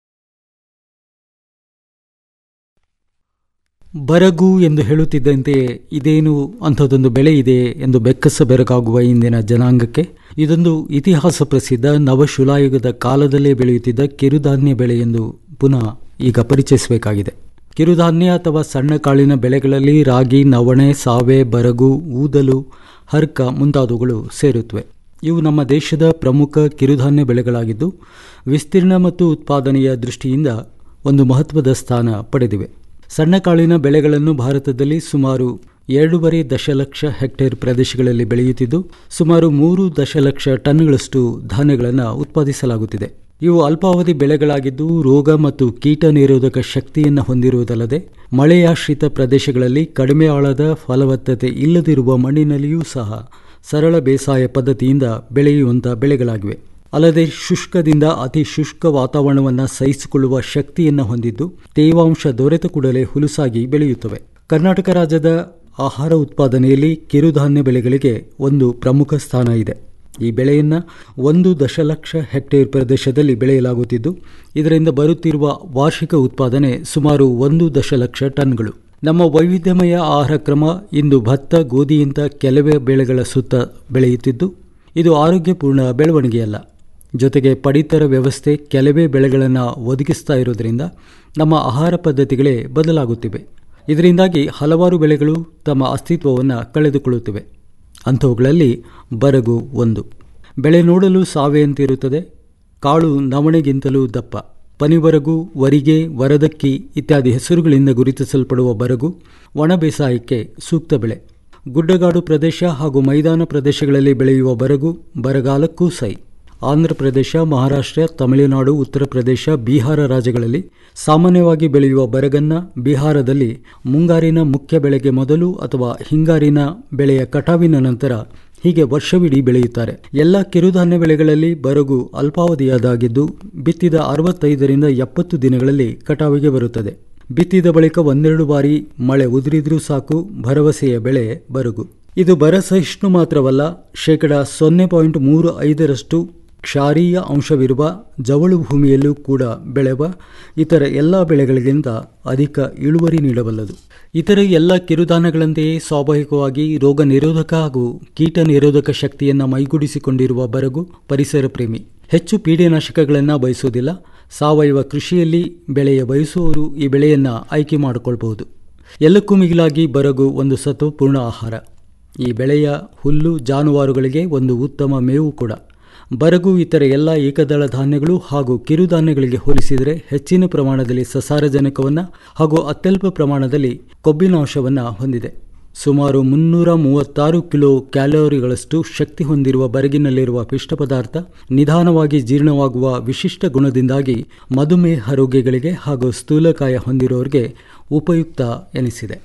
ಬರಗು ಎಂದು ಹೇಳುತ್ತಿದ್ದಂತೆ ಇದೇನು ಅಂಥದ್ದೊಂದು ಬೆಳೆ ಇದೆ ಎಂದು ಬೆಕ್ಕಸ ಬೆರಗಾಗುವ ಇಂದಿನ ಜನಾಂಗಕ್ಕೆ ಇದೊಂದು ಇತಿಹಾಸ ಪ್ರಸಿದ್ಧ ನವಶುಲಾಯುಗದ ಕಾಲದಲ್ಲೇ ಬೆಳೆಯುತ್ತಿದ್ದ ಕಿರುಧಾನ್ಯ ಬೆಳೆ ಎಂದು ಪುನಃ ಈಗ ಪರಿಚಯಿಸಬೇಕಾಗಿದೆ ಕಿರುಧಾನ್ಯ ಅಥವಾ ಸಣ್ಣ ಕಾಳಿನ ಬೆಳೆಗಳಲ್ಲಿ ರಾಗಿ ನವಣೆ ಸಾವೆ ಬರಗು ಊದಲು ಹರ್ಕ ಮುಂತಾದವುಗಳು ಸೇರುತ್ತವೆ ಇವು ನಮ್ಮ ದೇಶದ ಪ್ರಮುಖ ಕಿರುಧಾನ್ಯ ಬೆಳೆಗಳಾಗಿದ್ದು ವಿಸ್ತೀರ್ಣ ಮತ್ತು ಉತ್ಪಾದನೆಯ ದೃಷ್ಟಿಯಿಂದ ಒಂದು ಮಹತ್ವದ ಸ್ಥಾನ ಪಡೆದಿವೆ ಸಣ್ಣ ಕಾಳಿನ ಬೆಳೆಗಳನ್ನು ಭಾರತದಲ್ಲಿ ಸುಮಾರು ಎರಡೂವರೆ ದಶಲಕ್ಷ ಹೆಕ್ಟೇರ್ ಪ್ರದೇಶಗಳಲ್ಲಿ ಬೆಳೆಯುತ್ತಿದ್ದು ಸುಮಾರು ಮೂರು ದಶಲಕ್ಷ ಟನ್ಗಳಷ್ಟು ಧಾನ್ಯಗಳನ್ನು ಉತ್ಪಾದಿಸಲಾಗುತ್ತಿದೆ ಇವು ಅಲ್ಪಾವಧಿ ಬೆಳೆಗಳಾಗಿದ್ದು ರೋಗ ಮತ್ತು ಕೀಟ ನಿರೋಧಕ ಶಕ್ತಿಯನ್ನು ಹೊಂದಿರುವುದಲ್ಲದೆ ಮಳೆಯಾಶ್ರಿತ ಪ್ರದೇಶಗಳಲ್ಲಿ ಕಡಿಮೆ ಆಳದ ಫಲವತ್ತತೆ ಇಲ್ಲದಿರುವ ಮಣ್ಣಿನಲ್ಲಿಯೂ ಸಹ ಸರಳ ಬೇಸಾಯ ಪದ್ಧತಿಯಿಂದ ಬೆಳೆಯುವಂಥ ಬೆಳೆಗಳಾಗಿವೆ ಅಲ್ಲದೆ ಶುಷ್ಕದಿಂದ ಅತಿ ಶುಷ್ಕ ವಾತಾವರಣವನ್ನು ಸಹಿಸಿಕೊಳ್ಳುವ ಶಕ್ತಿಯನ್ನು ಹೊಂದಿದ್ದು ತೇವಾಂಶ ದೊರೆತ ಕೂಡಲೇ ಹುಲುಸಾಗಿ ಬೆಳೆಯುತ್ತವೆ ಕರ್ನಾಟಕ ರಾಜ್ಯದ ಆಹಾರ ಉತ್ಪಾದನೆಯಲ್ಲಿ ಕಿರುಧಾನ್ಯ ಬೆಳೆಗಳಿಗೆ ಒಂದು ಪ್ರಮುಖ ಸ್ಥಾನ ಇದೆ ಈ ಬೆಳೆಯನ್ನು ಒಂದು ದಶಲಕ್ಷ ಹೆಕ್ಟೇರ್ ಪ್ರದೇಶದಲ್ಲಿ ಬೆಳೆಯಲಾಗುತ್ತಿದ್ದು ಇದರಿಂದ ಬರುತ್ತಿರುವ ವಾರ್ಷಿಕ ಉತ್ಪಾದನೆ ಸುಮಾರು ಒಂದು ದಶಲಕ್ಷ ಟನ್ಗಳು ನಮ್ಮ ವೈವಿಧ್ಯಮಯ ಆಹಾರ ಕ್ರಮ ಇಂದು ಭತ್ತ ಗೋಧಿಯಿಂದ ಕೆಲವೇ ಬೆಳೆಗಳ ಸುತ್ತ ಬೆಳೆಯುತ್ತಿದ್ದು ಇದು ಆರೋಗ್ಯಪೂರ್ಣ ಬೆಳವಣಿಗೆಯಲ್ಲ ಜೊತೆಗೆ ಪಡಿತರ ವ್ಯವಸ್ಥೆ ಕೆಲವೇ ಬೆಳೆಗಳನ್ನು ಒದಗಿಸ್ತಾ ಇರೋದ್ರಿಂದ ನಮ್ಮ ಆಹಾರ ಪದ್ಧತಿಗಳೇ ಬದಲಾಗುತ್ತಿವೆ ಇದರಿಂದಾಗಿ ಹಲವಾರು ಬೆಳೆಗಳು ತಮ್ಮ ಅಸ್ತಿತ್ವವನ್ನು ಕಳೆದುಕೊಳ್ಳುತ್ತಿವೆ ಅಂಥವುಗಳಲ್ಲಿ ಬರಗು ಒಂದು ಬೆಳೆ ನೋಡಲು ಸಾವೆಯಂತಿರುತ್ತದೆ ಕಾಳು ನವಣೆಗಿಂತಲೂ ದಪ್ಪ ಪನಿಬರಗು ವರಿಗೆ ವರದಕ್ಕಿ ಇತ್ಯಾದಿ ಹೆಸರುಗಳಿಂದ ಗುರುತಿಸಲ್ಪಡುವ ಬರಗು ಒಣ ಬೇಸಾಯಕ್ಕೆ ಸೂಕ್ತ ಬೆಳೆ ಗುಡ್ಡಗಾಡು ಪ್ರದೇಶ ಹಾಗೂ ಮೈದಾನ ಪ್ರದೇಶಗಳಲ್ಲಿ ಬೆಳೆಯುವ ಬರಗು ಬರಗಾಲಕ್ಕೂ ಸೈ ಆಂಧ್ರ ಪ್ರದೇಶ ಮಹಾರಾಷ್ಟ್ರ ತಮಿಳುನಾಡು ಉತ್ತರ ಪ್ರದೇಶ ಬಿಹಾರ ರಾಜ್ಯಗಳಲ್ಲಿ ಸಾಮಾನ್ಯವಾಗಿ ಬೆಳೆಯುವ ಬರಗನ್ನ ಬಿಹಾರದಲ್ಲಿ ಮುಂಗಾರಿನ ಮುಖ್ಯ ಬೆಳೆಗೆ ಮೊದಲು ಅಥವಾ ಹಿಂಗಾರಿನ ಬೆಳೆಯ ಕಟಾವಿನ ನಂತರ ಹೀಗೆ ವರ್ಷವಿಡೀ ಬೆಳೆಯುತ್ತಾರೆ ಎಲ್ಲ ಕಿರುಧಾನ್ಯ ಬೆಳೆಗಳಲ್ಲಿ ಬರಗು ಅಲ್ಪಾವಧಿಯಾದಾಗಿದ್ದು ಬಿತ್ತಿದ ಅರವತ್ತೈದರಿಂದ ಎಪ್ಪತ್ತು ದಿನಗಳಲ್ಲಿ ಕಟಾವಿಗೆ ಬರುತ್ತದೆ ಬಿತ್ತಿದ ಬಳಿಕ ಒಂದೆರಡು ಬಾರಿ ಮಳೆ ಉದುರಿದ್ರೂ ಸಾಕು ಭರವಸೆಯ ಬೆಳೆ ಬರಗು ಇದು ಬರ ಸಹಿಷ್ಣು ಮಾತ್ರವಲ್ಲ ಶೇಕಡ ಸೊನ್ನೆ ಪಾಯಿಂಟ್ ಮೂರು ಐದರಷ್ಟು ಕ್ಷಾರೀಯ ಅಂಶವಿರುವ ಜವಳು ಭೂಮಿಯಲ್ಲೂ ಕೂಡ ಬೆಳೆವ ಇತರ ಎಲ್ಲ ಬೆಳೆಗಳಿಗಿಂತ ಅಧಿಕ ಇಳುವರಿ ನೀಡಬಲ್ಲದು ಇತರ ಎಲ್ಲ ಕಿರುಧಾನ್ಯಗಳಂತೆಯೇ ಸ್ವಾಭಾವಿಕವಾಗಿ ರೋಗ ನಿರೋಧಕ ಹಾಗೂ ಕೀಟ ನಿರೋಧಕ ಶಕ್ತಿಯನ್ನು ಮೈಗೂಡಿಸಿಕೊಂಡಿರುವ ಬರಗು ಪರಿಸರ ಪ್ರೇಮಿ ಹೆಚ್ಚು ಪೀಡೆನಾಶಕಗಳನ್ನು ಬಯಸುವುದಿಲ್ಲ ಸಾವಯವ ಕೃಷಿಯಲ್ಲಿ ಬೆಳೆಯ ಬಯಸುವವರು ಈ ಬೆಳೆಯನ್ನು ಆಯ್ಕೆ ಮಾಡಿಕೊಳ್ಬಹುದು ಎಲ್ಲಕ್ಕೂ ಮಿಗಿಲಾಗಿ ಬರಗು ಒಂದು ಸತ್ವಪೂರ್ಣ ಆಹಾರ ಈ ಬೆಳೆಯ ಹುಲ್ಲು ಜಾನುವಾರುಗಳಿಗೆ ಒಂದು ಉತ್ತಮ ಮೇವು ಕೂಡ ಬರಗು ಇತರ ಎಲ್ಲ ಏಕದಳ ಧಾನ್ಯಗಳು ಹಾಗೂ ಕಿರುಧಾನ್ಯಗಳಿಗೆ ಹೋಲಿಸಿದರೆ ಹೆಚ್ಚಿನ ಪ್ರಮಾಣದಲ್ಲಿ ಸಸಾರಜನಕವನ್ನು ಹಾಗೂ ಅತ್ಯಲ್ಪ ಪ್ರಮಾಣದಲ್ಲಿ ಕೊಬ್ಬಿನಾಂಶವನ್ನು ಹೊಂದಿದೆ ಸುಮಾರು ಮುನ್ನೂರ ಮೂವತ್ತಾರು ಕಿಲೋ ಕ್ಯಾಲೋರಿಗಳಷ್ಟು ಶಕ್ತಿ ಹೊಂದಿರುವ ಬರಗಿನಲ್ಲಿರುವ ಪಿಷ್ಟ ಪದಾರ್ಥ ನಿಧಾನವಾಗಿ ಜೀರ್ಣವಾಗುವ ವಿಶಿಷ್ಟ ಗುಣದಿಂದಾಗಿ ಮಧುಮೇಹ ರೋಗಿಗಳಿಗೆ ಹಾಗೂ ಸ್ಥೂಲಕಾಯ ಹೊಂದಿರುವವರಿಗೆ ಉಪಯುಕ್ತ ಎನಿಸಿದೆ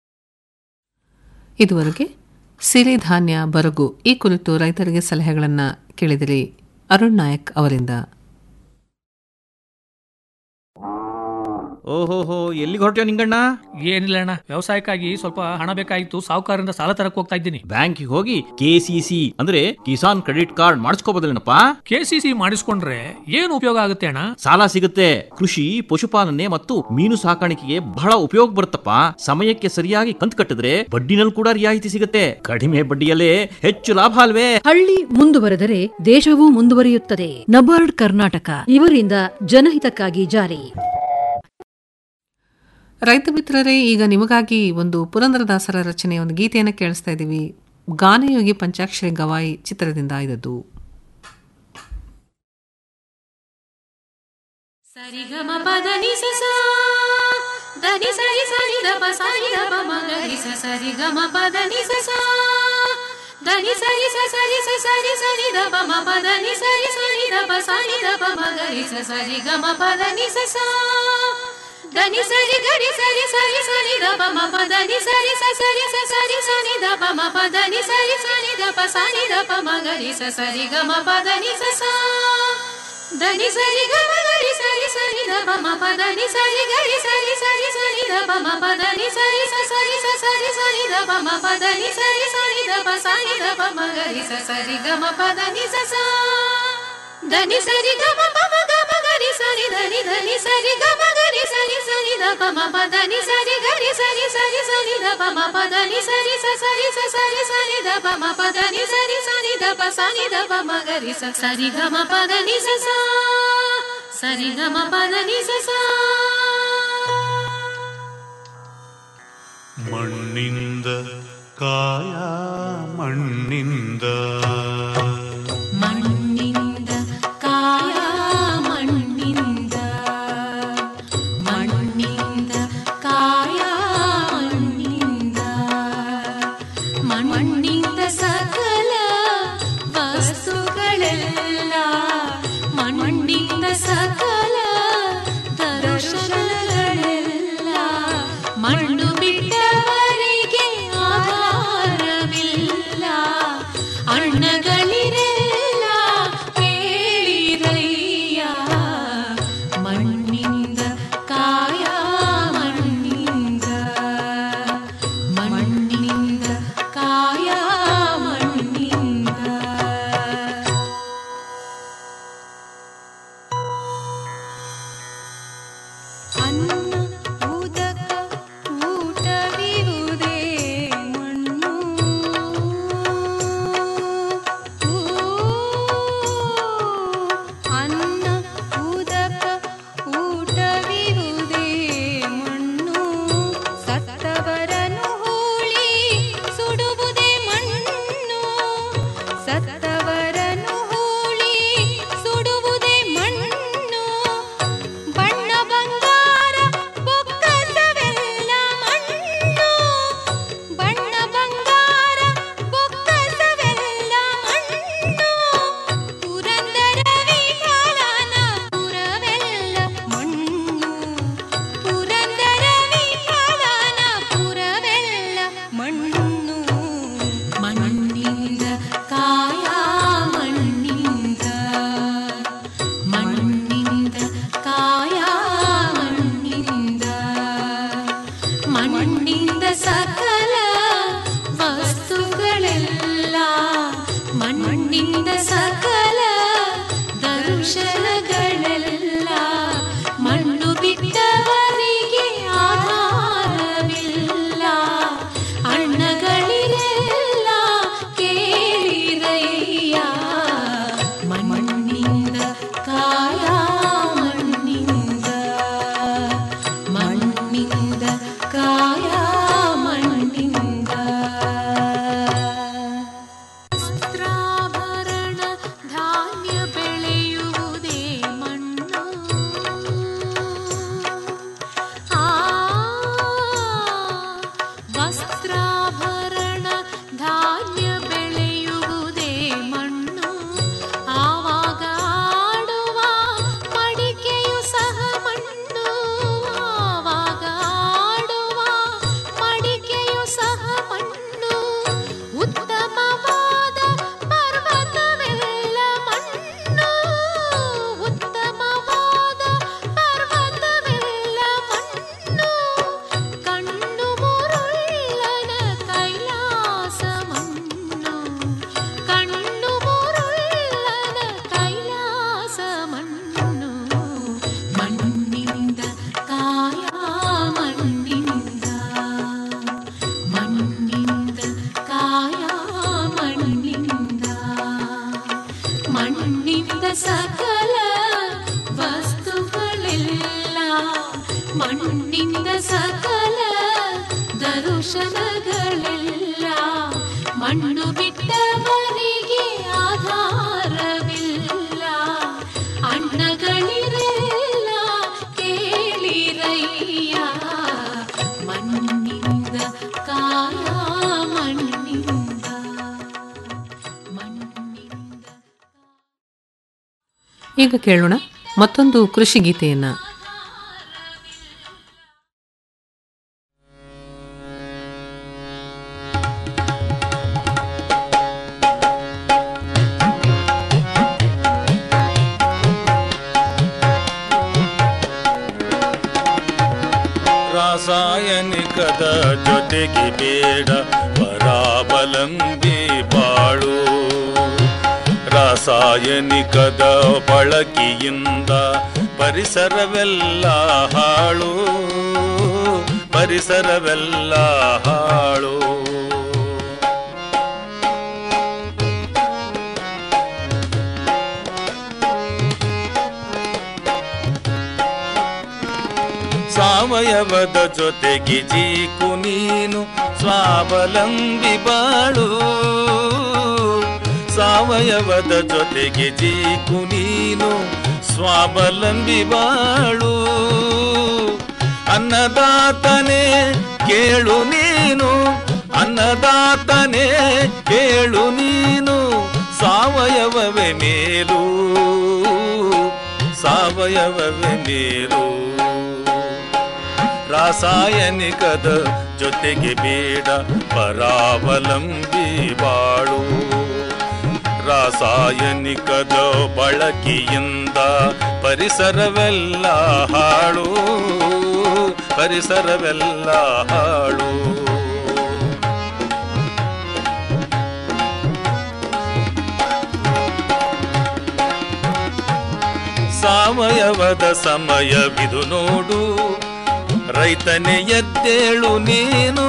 ಇದುವರೆಗೆ ಸಿರಿಧಾನ್ಯ ಬರಗು ಈ ಕುರಿತು ರೈತರಿಗೆ ಸಲಹೆಗಳನ್ನು ಕೇಳಿದಿರಿ ಅರುಣ್ ನಾಯಕ್ ಅವರಿಂದ ಓಹೋಹೋ ಎಲ್ಲಿಗೆ ಹೊರಟ್ಯೋ ನಿಂಗಣ್ಣ ಏನಿಲ್ಲ ಅಣ್ಣ ವ್ಯವಸಾಯಕ್ಕಾಗಿ ಸ್ವಲ್ಪ ಹಣ ಬೇಕಾಗಿತ್ತು ಸಾಹುಕಾರರಿಂದ ಸಾಲ ತರಕ್ ಹೋಗ್ತಾ ಇದ್ದೀನಿ ಬ್ಯಾಂಕಿಗೆ ಹೋಗಿ ಕೆಸಿಸಿ ಅಂದ್ರೆ ಕಿಸಾನ್ ಕ್ರೆಡಿಟ್ ಕಾರ್ಡ್ ಮಾಡಿಸ್ಕೋಬೋದಲ್ಲೇನಪ್ಪ ಕೆಸಿಸಿ ಮಾಡಿಸ್ಕೊಂಡ್ರೆ ಏನು ಉಪಯೋಗ ಆಗುತ್ತೆ ಅಣ್ಣ ಸಾಲ ಸಿಗುತ್ತೆ ಕೃಷಿ ಪಶುಪಾಲನೆ ಮತ್ತು ಮೀನು ಸಾಕಾಣಿಕೆಗೆ ಬಹಳ ಉಪಯೋಗ ಬರುತ್ತಪ್ಪ ಸಮಯಕ್ಕೆ ಸರಿಯಾಗಿ ಕಂತು ಕಟ್ಟಿದ್ರೆ ಬಡ್ಡಿನಲ್ಲಿ ಕೂಡ ರಿಯಾಯಿತಿ ಸಿಗುತ್ತೆ ಕಡಿಮೆ ಬಡ್ಡಿಯಲ್ಲೇ ಹೆಚ್ಚು ಲಾಭ ಅಲ್ವೇ ಹಳ್ಳಿ ಮುಂದುವರೆದರೆ ದೇಶವೂ ಮುಂದುವರಿಯುತ್ತದೆ ನಬಾರ್ಡ್ ಕರ್ನಾಟಕ ಇವರಿಂದ ಜನಹಿತಕ್ಕಾಗಿ ಜಾರಿ ರೈತ ಮಿತ್ರರೇ ಈಗ ನಿಮಗಾಗಿ ಒಂದು ಪುರಂದರದಾಸರ ರಚನೆಯ ಒಂದು ಗೀತೆಯನ್ನು ಕೇಳಿಸ್ತಾ ಇದ್ದೀವಿ ಗಾನಯೋಗಿ ಪಂಚಾಕ್ಷರಿ ಗವಾಯಿ ಚಿತ್ರದಿಂದ ಆಯ್ದದ್ದು ಸರಿಗಮ ಪದನಿ ಸಸ ಧನಿ ಸರಿ ಸರಿ ದಪ ಸರಿ ದಪ ಮಗರಿ ಸ ಸರಿ ಗಮ ಪದನಿ ಸಸ ಧನಿ ಸರಿ ಸ ಸರಿ ಸ ಸರಿ ಸರಿ ದಪ ಮ ಪದನಿ ಸರಿ ಸರಿ ದಪ ಸರಿ ದಪ ಮಗರಿ ಸ ಸರಿ ಗಮ ಪದನಿ ಸಸ ಧನಿ ಸರಿ ಗರಿ ಸರಿ ಸರಿ ಸರಿ ದಪ ಮ ಪದನಿ ಸರಿ ಸ ಸರಿ ಸ ಸರಿ ಸರಿ ದಪ ಮ ಪದನಿ ಸರಿ ಸರಿ ದಪ ಸರಿ ದಪ ಮಗರಿ ಸ ಸರಿ ಗಮ ಪದನಿ ಸಸ ಧನಿ ಸರಿ ಗಮ ಗರಿ ಸರಿ ಸರಿ ದ ಮ ಪದನಿ ಸರಿ ಗರಿ ಸರಿ ಸರಿ ಸರಿ ದ ಮ ಪದನಿ ಸರಿ ಸ ಸರಿ ಸ ಸರಿ ಸರಿ ದ ಮ ಪದನಿ ಸರಿ ಸರಿ ದ ಪ ಸರಿ ದ ಪ ಮ ಗರಿ ಸ ಸರಿ ಗ ಮ ಪದನಿ ಸ ಸ ಧನಿ ಸರಿ ಗ ಮ ಪ ಮ ಗ ಮ ಗರಿ ಸರಿ ಧನಿ ಧನಿ ಸರಿ ಗ ಮ ಗರಿ ಸ ಸರಿ ಸರಿ ದ ಪ ಮ ಪ ದ ನಿ ಸರಿ ಗರಿ ಸರಿ ಸರಿ ಸರಿ ದ ಪ ಮ ಪ ದ ನಿ ಸರಿ ಸ ಸರಿ ಸ ಸರಿ ಸರಿ ದ ಪ ಮ ಪ ದ ನಿ ಸರಿ ಸರಿ ದ ಪ ಸ ನಿ ದ ಪ ಮ ಗರಿ ಸ ಸರಿ ಗ ಮ ಪ ದ ನಿ ಸ ಸ ಸರಿ ಗ ಮ ಪ ದ ನಿ ಸ ಸ ಮಣ್ಣಿಂದ ಕಾಯ ಮಣ್ಣಿಂದ ಮಣ್ಣಿಂದ ಕಾಯ ಮಣ್ಣಿಂದ ಮಣ್ಣಿಂದ ಕಾಯ ಮಣ್ಣಿಂದ ಮಣ್ಣಿಂದ ಸಕಲ ವಸ್ತುಗಳೆಲ್ಲ ಮಣ್ಣಿಂದ ಸಕಲ ದರ್ಶನಗಳೆಲ್ಲ ಮಣ್ಣು ಬಿಟ್ಟವರಿಗೆ ಆಧಾರವಿಲ್ಲ ಅಣ್ಣಗಳಿರೆಲ್ಲ ಕೇಳಿರಯ್ಯ ಮಣ್ಣಿಂದ ಕಾಯ ಮಣ್ಣಿಂದ ಮಣ್ಣಿಂದ ಕಾಯ ಮಣ್ಣಿಂದ ಅನ್ನ ಉದಕ ಊಟವಿರುವುದೇ ಮಣ್ಣು ಅನ್ನ ಉದಕ ಊಟವಿರುವುದೇ ಮಣ್ಣು ಸತ್ತವರನು ಹೂಳಿ ಸುಡುವುದೇ ಮಣ್ಣು ಸತ್ತವರನು ಹೂಳಿ ಸುಡುವುದೇ ಮಣ್ಣು ಬಣ್ಣ ಬಂಗಾರ ಬೊಕ್ಕಸವೆಲ್ಲ ಮಣ್ಣು ಬಣ್ಣ ಬಂಗಾರ ಬೊಕ್ಕಸವೆಲ್ಲ ಮಣ್ಣು ಪುರಂದರ ವಿಠಲನ ಪುರವೆಲ್ಲ ಮಣ್ಣು ಪುರಂದರ ವಿಠಲನ ಪುರವೆಲ್ಲ ಮಣ್ಣು ಮಣ್ಣಿಂದ ಕಾಯ ಮಣ್ಣಿಂದ ಮಣ್ಣಿಂದ ಕಾಯ ಮಣ್ಣಿಂದ ಮಣ್ಣಿಂದ ಸಕಲ ವಸ್ತುಗಳೆಲ್ಲ ಮಣ್ಣಿಂದ ಸಕಲ ದರ್ಶನಗಳೆಲ್ಲ ಮಣ್ಣು ಬಿಟ್ಟವರಿಗೆ ಆಧಾರವಿಲ್ಲ ಅಣ್ಣಗಳಿರೆಲ್ಲ ಕೇಳಿರಯ್ಯ ಮಣ್ಣಿಂದ ಕಾಯ ಮಣ್ಣಿಂದ ಮಣ್ಣಿಂದ ಕಾಯ ಮಣ್ಣಿಂದ ವಸ್ತ್ರಾಭರಣ ಧಾನ್ಯ ಬೆಳೆಯುವುದೇ ಮಣ್ಣು ಆ ವಸ್ತ್ರಾಭರಣ ಧಾನ್ಯ ಬೆಳೆಯುವುದೇ ಮಣ್ಣು ಆವಾಗ ಆಡುವ ಮಡಿಕೆಯು ಸಹ ಮಣ್ಣು ಆವಾಗ ಆಡುವ ಮಡಿಕೆಯು ಸಹ ಮಣ್ಣು ಉತ್ತಮವಾದ ಪರ್ವತವೆಲ್ಲ ಮಣ್ಣು ಉತ್ತಮವಾದ ಪರ್ವತವೆಲ್ಲ ಮಣ್ಣು ಕಣ್ಣು ಮುರುಳ್ಳನ ಕೈಲಾಸ ಮಣ್ಣು ಕಣ್ಣು ಮುರುಳ್ಳನ ಕೈಲಾಸ ಮಣ್ಣು ಮಣ್ಣಿಂದ ಕಾಯ ಮಣ್ಣಿಂದ ಮಣ್ಣಿಂದ ಕಾಯ ಮಣ್ಣಿಂದ ಮಣ್ಣಿಂದ ಸಕಲ ವಸ್ತುಗಳೆಲ್ಲ ಮಣ್ಣಿಂದ ಸಕಲ ದರ್ಶನಗಳೆಲ್ಲ ಮಣ್ಣು ಬಿಟ್ಟವನಿಗೆ ಆಧಾರವಿಲ್ಲ ಅಣ್ಣಗಳಿರೆಲ್ಲ ಕೇಳಿರಯ್ಯ ಮಣ್ಣಿಂದ ಕಾಯ ಮಣ್ಣಿಂದ ಈಗ ಕೇಳೋಣ ಮತ್ತೊಂದು ಕೃಷಿ ಗೀತೆಯನ್ನ ರಾಸಾಯನಿಕದ ಜೊತೆಗೆ ಬೇಡ ಪರಾವಲಂಬಿ ಬಾಳು ರಾಸಾಯನಿಕದ ಬಳಕೆಯಿಂದ ಪರಿಸರವೆಲ್ಲ ಹಾಳು ಪರಿಸರವೆಲ್ಲ ಹಾಳು ಸಾವಯವದ ಜೊತೆಗೆ ಜೀಕು ನೀನು ಸ್ವಾವಲಂಬಿ ಬಾಳು ಸಾವಯವದ ಜೊತೆಗೆ ಜೀಕು ನೀನು ಸ್ವಾವಲಂಬಿ ಬಾಳು ಅನ್ನದಾತನೇ ಕೇಳು ನೀನು ಅನ್ನದಾತನೇ ಕೇಳು ನೀನು ಸಾವಯವವೇ ಮೇಲು ಸಾವಯವವೇ ಮೇಲು ರಾಸಾಯನಿಕದ ಜೊತೆಗೆ ಬೇಡ ಪರಾವಲಂಬಿ ಬಾಳು ರಾಸಾಯನಿಕದ ಬಳಕೆಯಿಂದ ಪರಿಸರವೆಲ್ಲ ಹಾಳು ಪರಿಸರವೆಲ್ಲ ಹಾಳು ಸಾವಯವದ ಸಮಯವಿದು ನೋಡು ರೈತನೇ ಎದ್ದೇಳು ನೀನು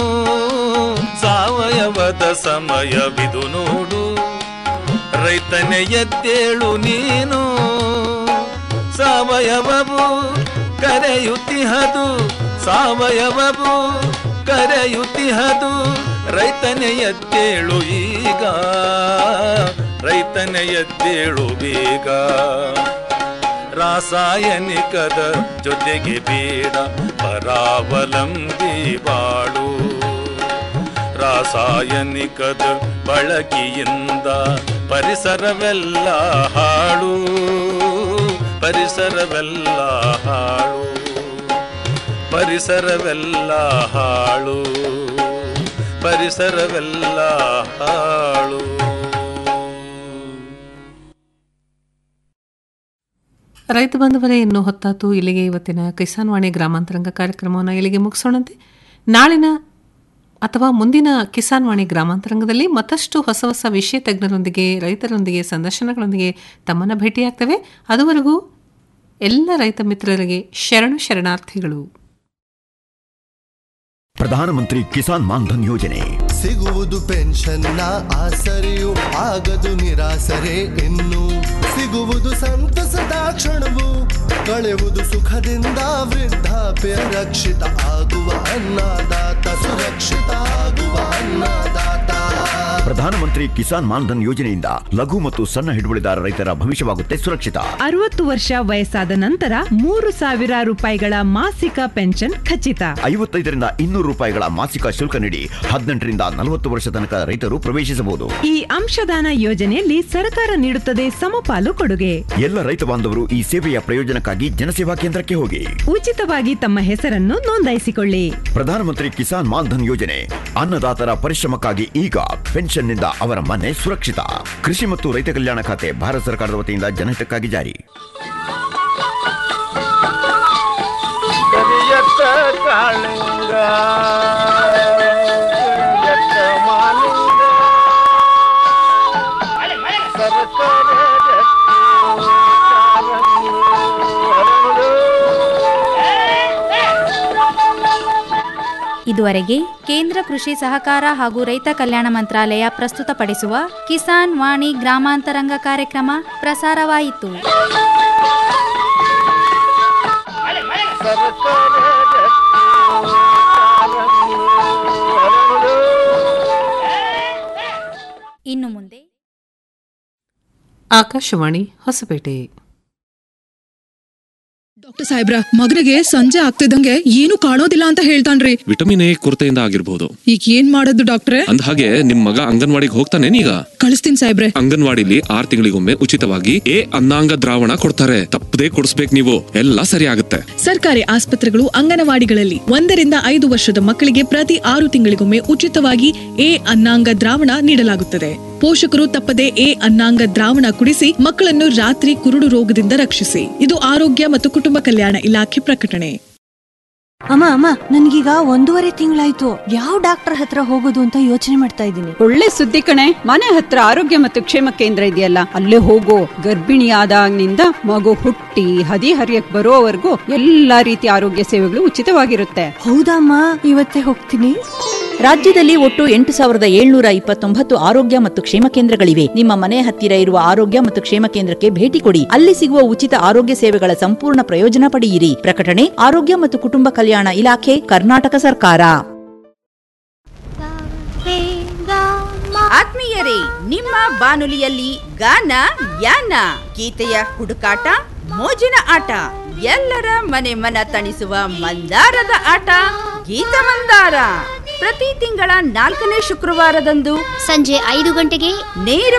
ಸಾವಯವದ ಸಮಯವಿದು ನೋಡು ರೈತನೇ ಎದ್ದೇಳು ನೀನು ಸಾವಯವವು ಕರೆಯುತ್ತಿಹದು ಸಾವಯವವು ಕರೆಯುತ್ತಿಹದು ರೈತನೇ ಎದ್ದೇಳು ಈಗ ರೈತನೇ ಎದ್ದೇಳು ಬೇಗ ರಾಸಾಯನಿಕದ ಜೊತೆಗೆ ಬೇಡ ಪರಾವಲಂಬಿ ಬಾಳು ರಾಸಾಯನಿಕದ ಬಳಕೆಯಿಂದ ಪರಿಸರವೆಲ್ಲ ಹಾಳು ಪರಿಸರವೆಲ್ಲ ಹಾಳು ಪರಿಸರವೆಲ್ಲ ಹಾಳು ಪರಿಸರವೆಲ್ಲ ಹಾಳು ರೈತ ಬಂಧುವರೇ ಇನ್ನು ಹೊತ್ತಾತು ಇಲ್ಲಿಗೆ ಇವತ್ತಿನ ಕಿಸಾನ್ ವಾಣಿ ಗ್ರಾಮಾಂತರಂಗ ಕಾರ್ಯಕ್ರಮವನ್ನು ಇಲ್ಲಿಗೆ ಮುಗಿಸೋಣಂತೆ ನಾಳಿನ ಅಥವಾ ಮುಂದಿನ ಕಿಸಾನ್ ವಾಣಿ ಗ್ರಾಮಾಂತರಂಗದಲ್ಲಿ ಮತ್ತಷ್ಟು ಹೊಸ ಹೊಸ ವಿಷಯ ತಜ್ಞರೊಂದಿಗೆ ರೈತರೊಂದಿಗೆ ಸಂದರ್ಶನಗಳೊಂದಿಗೆ ತಮ್ಮನ್ನು ಭೇಟಿಯಾಗ್ತವೆ ಅದುವರೆಗೂ ಎಲ್ಲ ರೈತ ಮಿತ್ರರಿಗೆ ಶರಣು ಶರಣಾರ್ಥಿಗಳು ಪ್ರಧಾನಮಂತ್ರಿ ಕಿಸಾನ್ ಮಾನ್ಧನ್ ಯೋಜನೆ ಸಿಗುವುದು ಪೆನ್ಷನ್ನ ಆಸರೆಯು ಆಗದು ನಿರಾಸರೆ ಇನ್ನು ಸಿಗುವುದು ಸಂತಸದ ಕ್ಷಣವು ಕಳೆಯುವುದು ಸುಖದಿಂದ ವೃದ್ಧಾಪ್ಯ ರಕ್ಷಿತ ಆಗುವ ಅನ್ನದಾತ ಸುರಕ್ಷಿತ ಆಗುವ ಅನ್ನದಾತ ಪ್ರಧಾನಮಂತ್ರಿ ಕಿಸಾನ್ ಮಾನ್ಧನ್ ಯೋಜನೆಯಿಂದ ಲಘು ಮತ್ತು ಸಣ್ಣ ಹಿಡುವಳಿದಾರ ರೈತರ ಭವಿಷ್ಯವಾಗುತ್ತೆ ಸುರಕ್ಷಿತ ಅರವತ್ತು ವರ್ಷ ವಯಸ್ಸಾದ ನಂತರ ಮೂರು ಸಾವಿರ ರೂಪಾಯಿಗಳ ಮಾಸಿಕ ಪೆನ್ಷನ್ ಖಚಿತ ಐವತ್ತೈದರಿಂದ ಇನ್ನೂರು ರೂಪಾಯಿಗಳ ಮಾಸಿಕ ಶುಲ್ಕ ನೀಡಿ ಹದಿನೆಂಟರಿಂದ ನಲವತ್ತು ವರ್ಷ ತನಕ ರೈತರು ಪ್ರವೇಶಿಸಬಹುದು ಈ ಅಂಶದಾನ ಯೋಜನೆಯಲ್ಲಿ ಸರ್ಕಾರ ನೀಡುತ್ತದೆ ಸಮಪಾಲು ಕೊಡುಗೆ ಎಲ್ಲ ರೈತ ಬಾಂಧವರು ಈ ಸೇವೆಯ ಪ್ರಯೋಜನಕ್ಕಾಗಿ ಜನಸೇವಾ ಕೇಂದ್ರಕ್ಕೆ ಹೋಗಿ ಉಚಿತವಾಗಿ ತಮ್ಮ ಹೆಸರನ್ನು ನೋಂದಾಯಿಸಿಕೊಳ್ಳಿ ಪ್ರಧಾನಮಂತ್ರಿ ಕಿಸಾನ್ ಮಾನ್ಧನ್ ಯೋಜನೆ ಅನ್ನದಾತರ ಪರಿಶ್ರಮಕ್ಕಾಗಿ ಈಗ ಪೆನ್ಷನ್ನಿಂದ ಅವರ ಮನೆ ಸುರಕ್ಷಿತ ಕೃಷಿ ಮತ್ತು ರೈತ ಕಲ್ಯಾಣ ಖಾತೆ ಭಾರತ ಸರ್ಕಾರದ ವತಿಯಿಂದ ಜನಹಿತಕ್ಕಾಗಿ ಜಾರಿ ಕರಿಯತ್ತ ಕಾಳಿಂಗ ಕರಿಯತ್ತ ಮಾಲಿಂಗ ಸರಸರ ಗಟ್ಟಿ ಕಾಲಂಗಿ ಹರಳು. ಇದುವರೆಗೆ ಕೇಂದ್ರ ಕೃಷಿ ಸಹಕಾರ ಹಾಗೂ ರೈತ ಕಲ್ಯಾಣ ಮಂತ್ರಾಲಯ ಪ್ರಸ್ತುತಪಡಿಸುವ ಕಿಸಾನ್ ವಾಣಿ ಗ್ರಾಮಾಂತರಂಗ ಕಾರ್ಯಕ್ರಮ ಪ್ರಸಾರವಾಯಿತು ಸರಸರ ಗಟ್ಟಿ ಕಾಲಂಗಿ ಹರಳು. ಇನ್ನು ಮುಂದೆ ಆಕಾಶವಾಣಿ ಹೊಸಪೇಟೆ ಡಾಕ್ಟರ್ ಸಾಹೇಬ್ರ ಮಗನಿಗೆ ಸಂಜೆ ಆಗ್ತಿದ್ದಂಗೆ ಏನು ಕಾಣೋದಿಲ್ಲ ಅಂತ ಹೇಳ್ತಾನ್ರಿ ವಿಟಮಿನ್ ಎ ಕೊರತೆಯಿಂದ ಆಗಿರ್ಬೋದು ಈಗ ಏನ್ ಮಾಡೋದು ಡಾಕ್ಟ್ರೆ ಅಂದ ಹಾಗೆ ನಿಮ್ ಮಗ ಅಂಗನವಾಡಿಗೆ ಹೋಗ್ತಾನೇನೀಗ ಕಳಿಸ್ತೀನಿ ಸಾಹೇಬ್ರೆ ಅಂಗನವಾಡಿಲಿ ಆರ್ ತಿಂಗಳಿಗೊಮ್ಮೆ ಉಚಿತವಾಗಿ ಎ ಅನ್ನಾಂಗ ದ್ರಾವಣ ಕೊಡ್ತಾರೆ ತಪ್ಪದೇ ಕೊಡಿಸ್ಬೇಕು ನೀವು ಎಲ್ಲ ಸರಿ ಆಗುತ್ತೆ ಸರ್ಕಾರಿ ಆಸ್ಪತ್ರೆಗಳು ಅಂಗನವಾಡಿಗಳಲ್ಲಿ ಒಂದರಿಂದ ಐದು ವರ್ಷದ ಮಕ್ಕಳಿಗೆ ಪ್ರತಿ ಆರು ತಿಂಗಳಿಗೊಮ್ಮೆ ಉಚಿತವಾಗಿ ಎ ಅನ್ನಾಂಗ ದ್ರಾವಣ ನೀಡಲಾಗುತ್ತದೆ ಪೋಷಕರು ತಪ್ಪದೆ ಎ ಅನ್ನಾಂಗ ದ್ರಾವಣ ಕುಡಿಸಿ ಮಕ್ಕಳನ್ನು ರಾತ್ರಿ ಕುರುಡು ರೋಗದಿಂದ ರಕ್ಷಿಸಿ ಇದು ಆರೋಗ್ಯ ಮತ್ತು ಕುಟುಂಬ ಕಲ್ಯಾಣ ಇಲಾಖೆ ಪ್ರಕಟಣೆ ಅಮ್ಮ ಅಮ್ಮ ನನ್ಗೀಗ ಒಂದೂವರೆ ತಿಂಗಳಾಯ್ತು ಯಾವ ಡಾಕ್ಟರ್ ಹತ್ರ ಹೋಗೋದು ಅಂತ ಯೋಚನೆ ಮಾಡ್ತಾ ಇದ್ದೀನಿ ಒಳ್ಳೆ ಸುದ್ದಿ ಕಣೆ ಮನೆ ಹತ್ರ ಆರೋಗ್ಯ ಮತ್ತು ಕ್ಷೇಮ ಕೇಂದ್ರ ಇದೆಯಲ್ಲ ಅಲ್ಲೇ ಹೋಗೋ ಗರ್ಭಿಣಿಯಾದಾಗಿನಿಂದ ಮಗು ಹುಟ್ಟಿ ಹದಿ ಹರಿಯಕ್ ಬರೋವರೆಗೂ ಎಲ್ಲಾ ರೀತಿಯ ಆರೋಗ್ಯ ಸೇವೆಗಳು ಉಚಿತವಾಗಿರುತ್ತೆ ಹೌದಮ್ಮ ಇವತ್ತೇ ಹೋಗ್ತೀನಿ ರಾಜ್ಯದಲ್ಲಿ ಒಟ್ಟು ಎಂಟು ಸಾವಿರದ ಏಳ್ನೂರ ಇಪ್ಪತ್ತೊಂಬತ್ತು ಆರೋಗ್ಯ ಮತ್ತು ಕ್ಷೇಮ ಕೇಂದ್ರಗಳಿವೆ ನಿಮ್ಮ ಮನೆ ಹತ್ತಿರ ಇರುವ ಆರೋಗ್ಯ ಮತ್ತು ಕ್ಷೇಮ ಕೇಂದ್ರಕ್ಕೆ ಭೇಟಿ ಕೊಡಿ ಅಲ್ಲಿ ಸಿಗುವ ಉಚಿತ ಆರೋಗ್ಯ ಸೇವೆಗಳ ಸಂಪೂರ್ಣ ಪ್ರಯೋಜನ ಪಡೆಯಿರಿ ಪ್ರಕಟಣೆ ಆರೋಗ್ಯ ಮತ್ತು ಕುಟುಂಬ ಕಲ್ಯಾಣ ಇಲಾಖೆ ಕರ್ನಾಟಕ ಸರ್ಕಾರ ಆತ್ಮೀಯರೇ ನಿಮ್ಮ ಬಾನುಲಿಯಲ್ಲಿ ಗಾನ ಯಾನ ಗೀತೆಯ ಹುಡುಕಾಟ ಮೋಜಿನ ಆಟ ಎಲ್ಲರ ಮನೆ ಮನ ತಣಿಸುವ ಮಂದಾರದ ಆಟ ಗೀತ ಮಂದಾರ ಪ್ರತಿ ತಿಂಗಳ ನಾಲ್ಕನೇ ಶುಕ್ರವಾರದಂದು ಸಂಜೆ ಐದು ಗಂಟೆಗೆ ನೇರ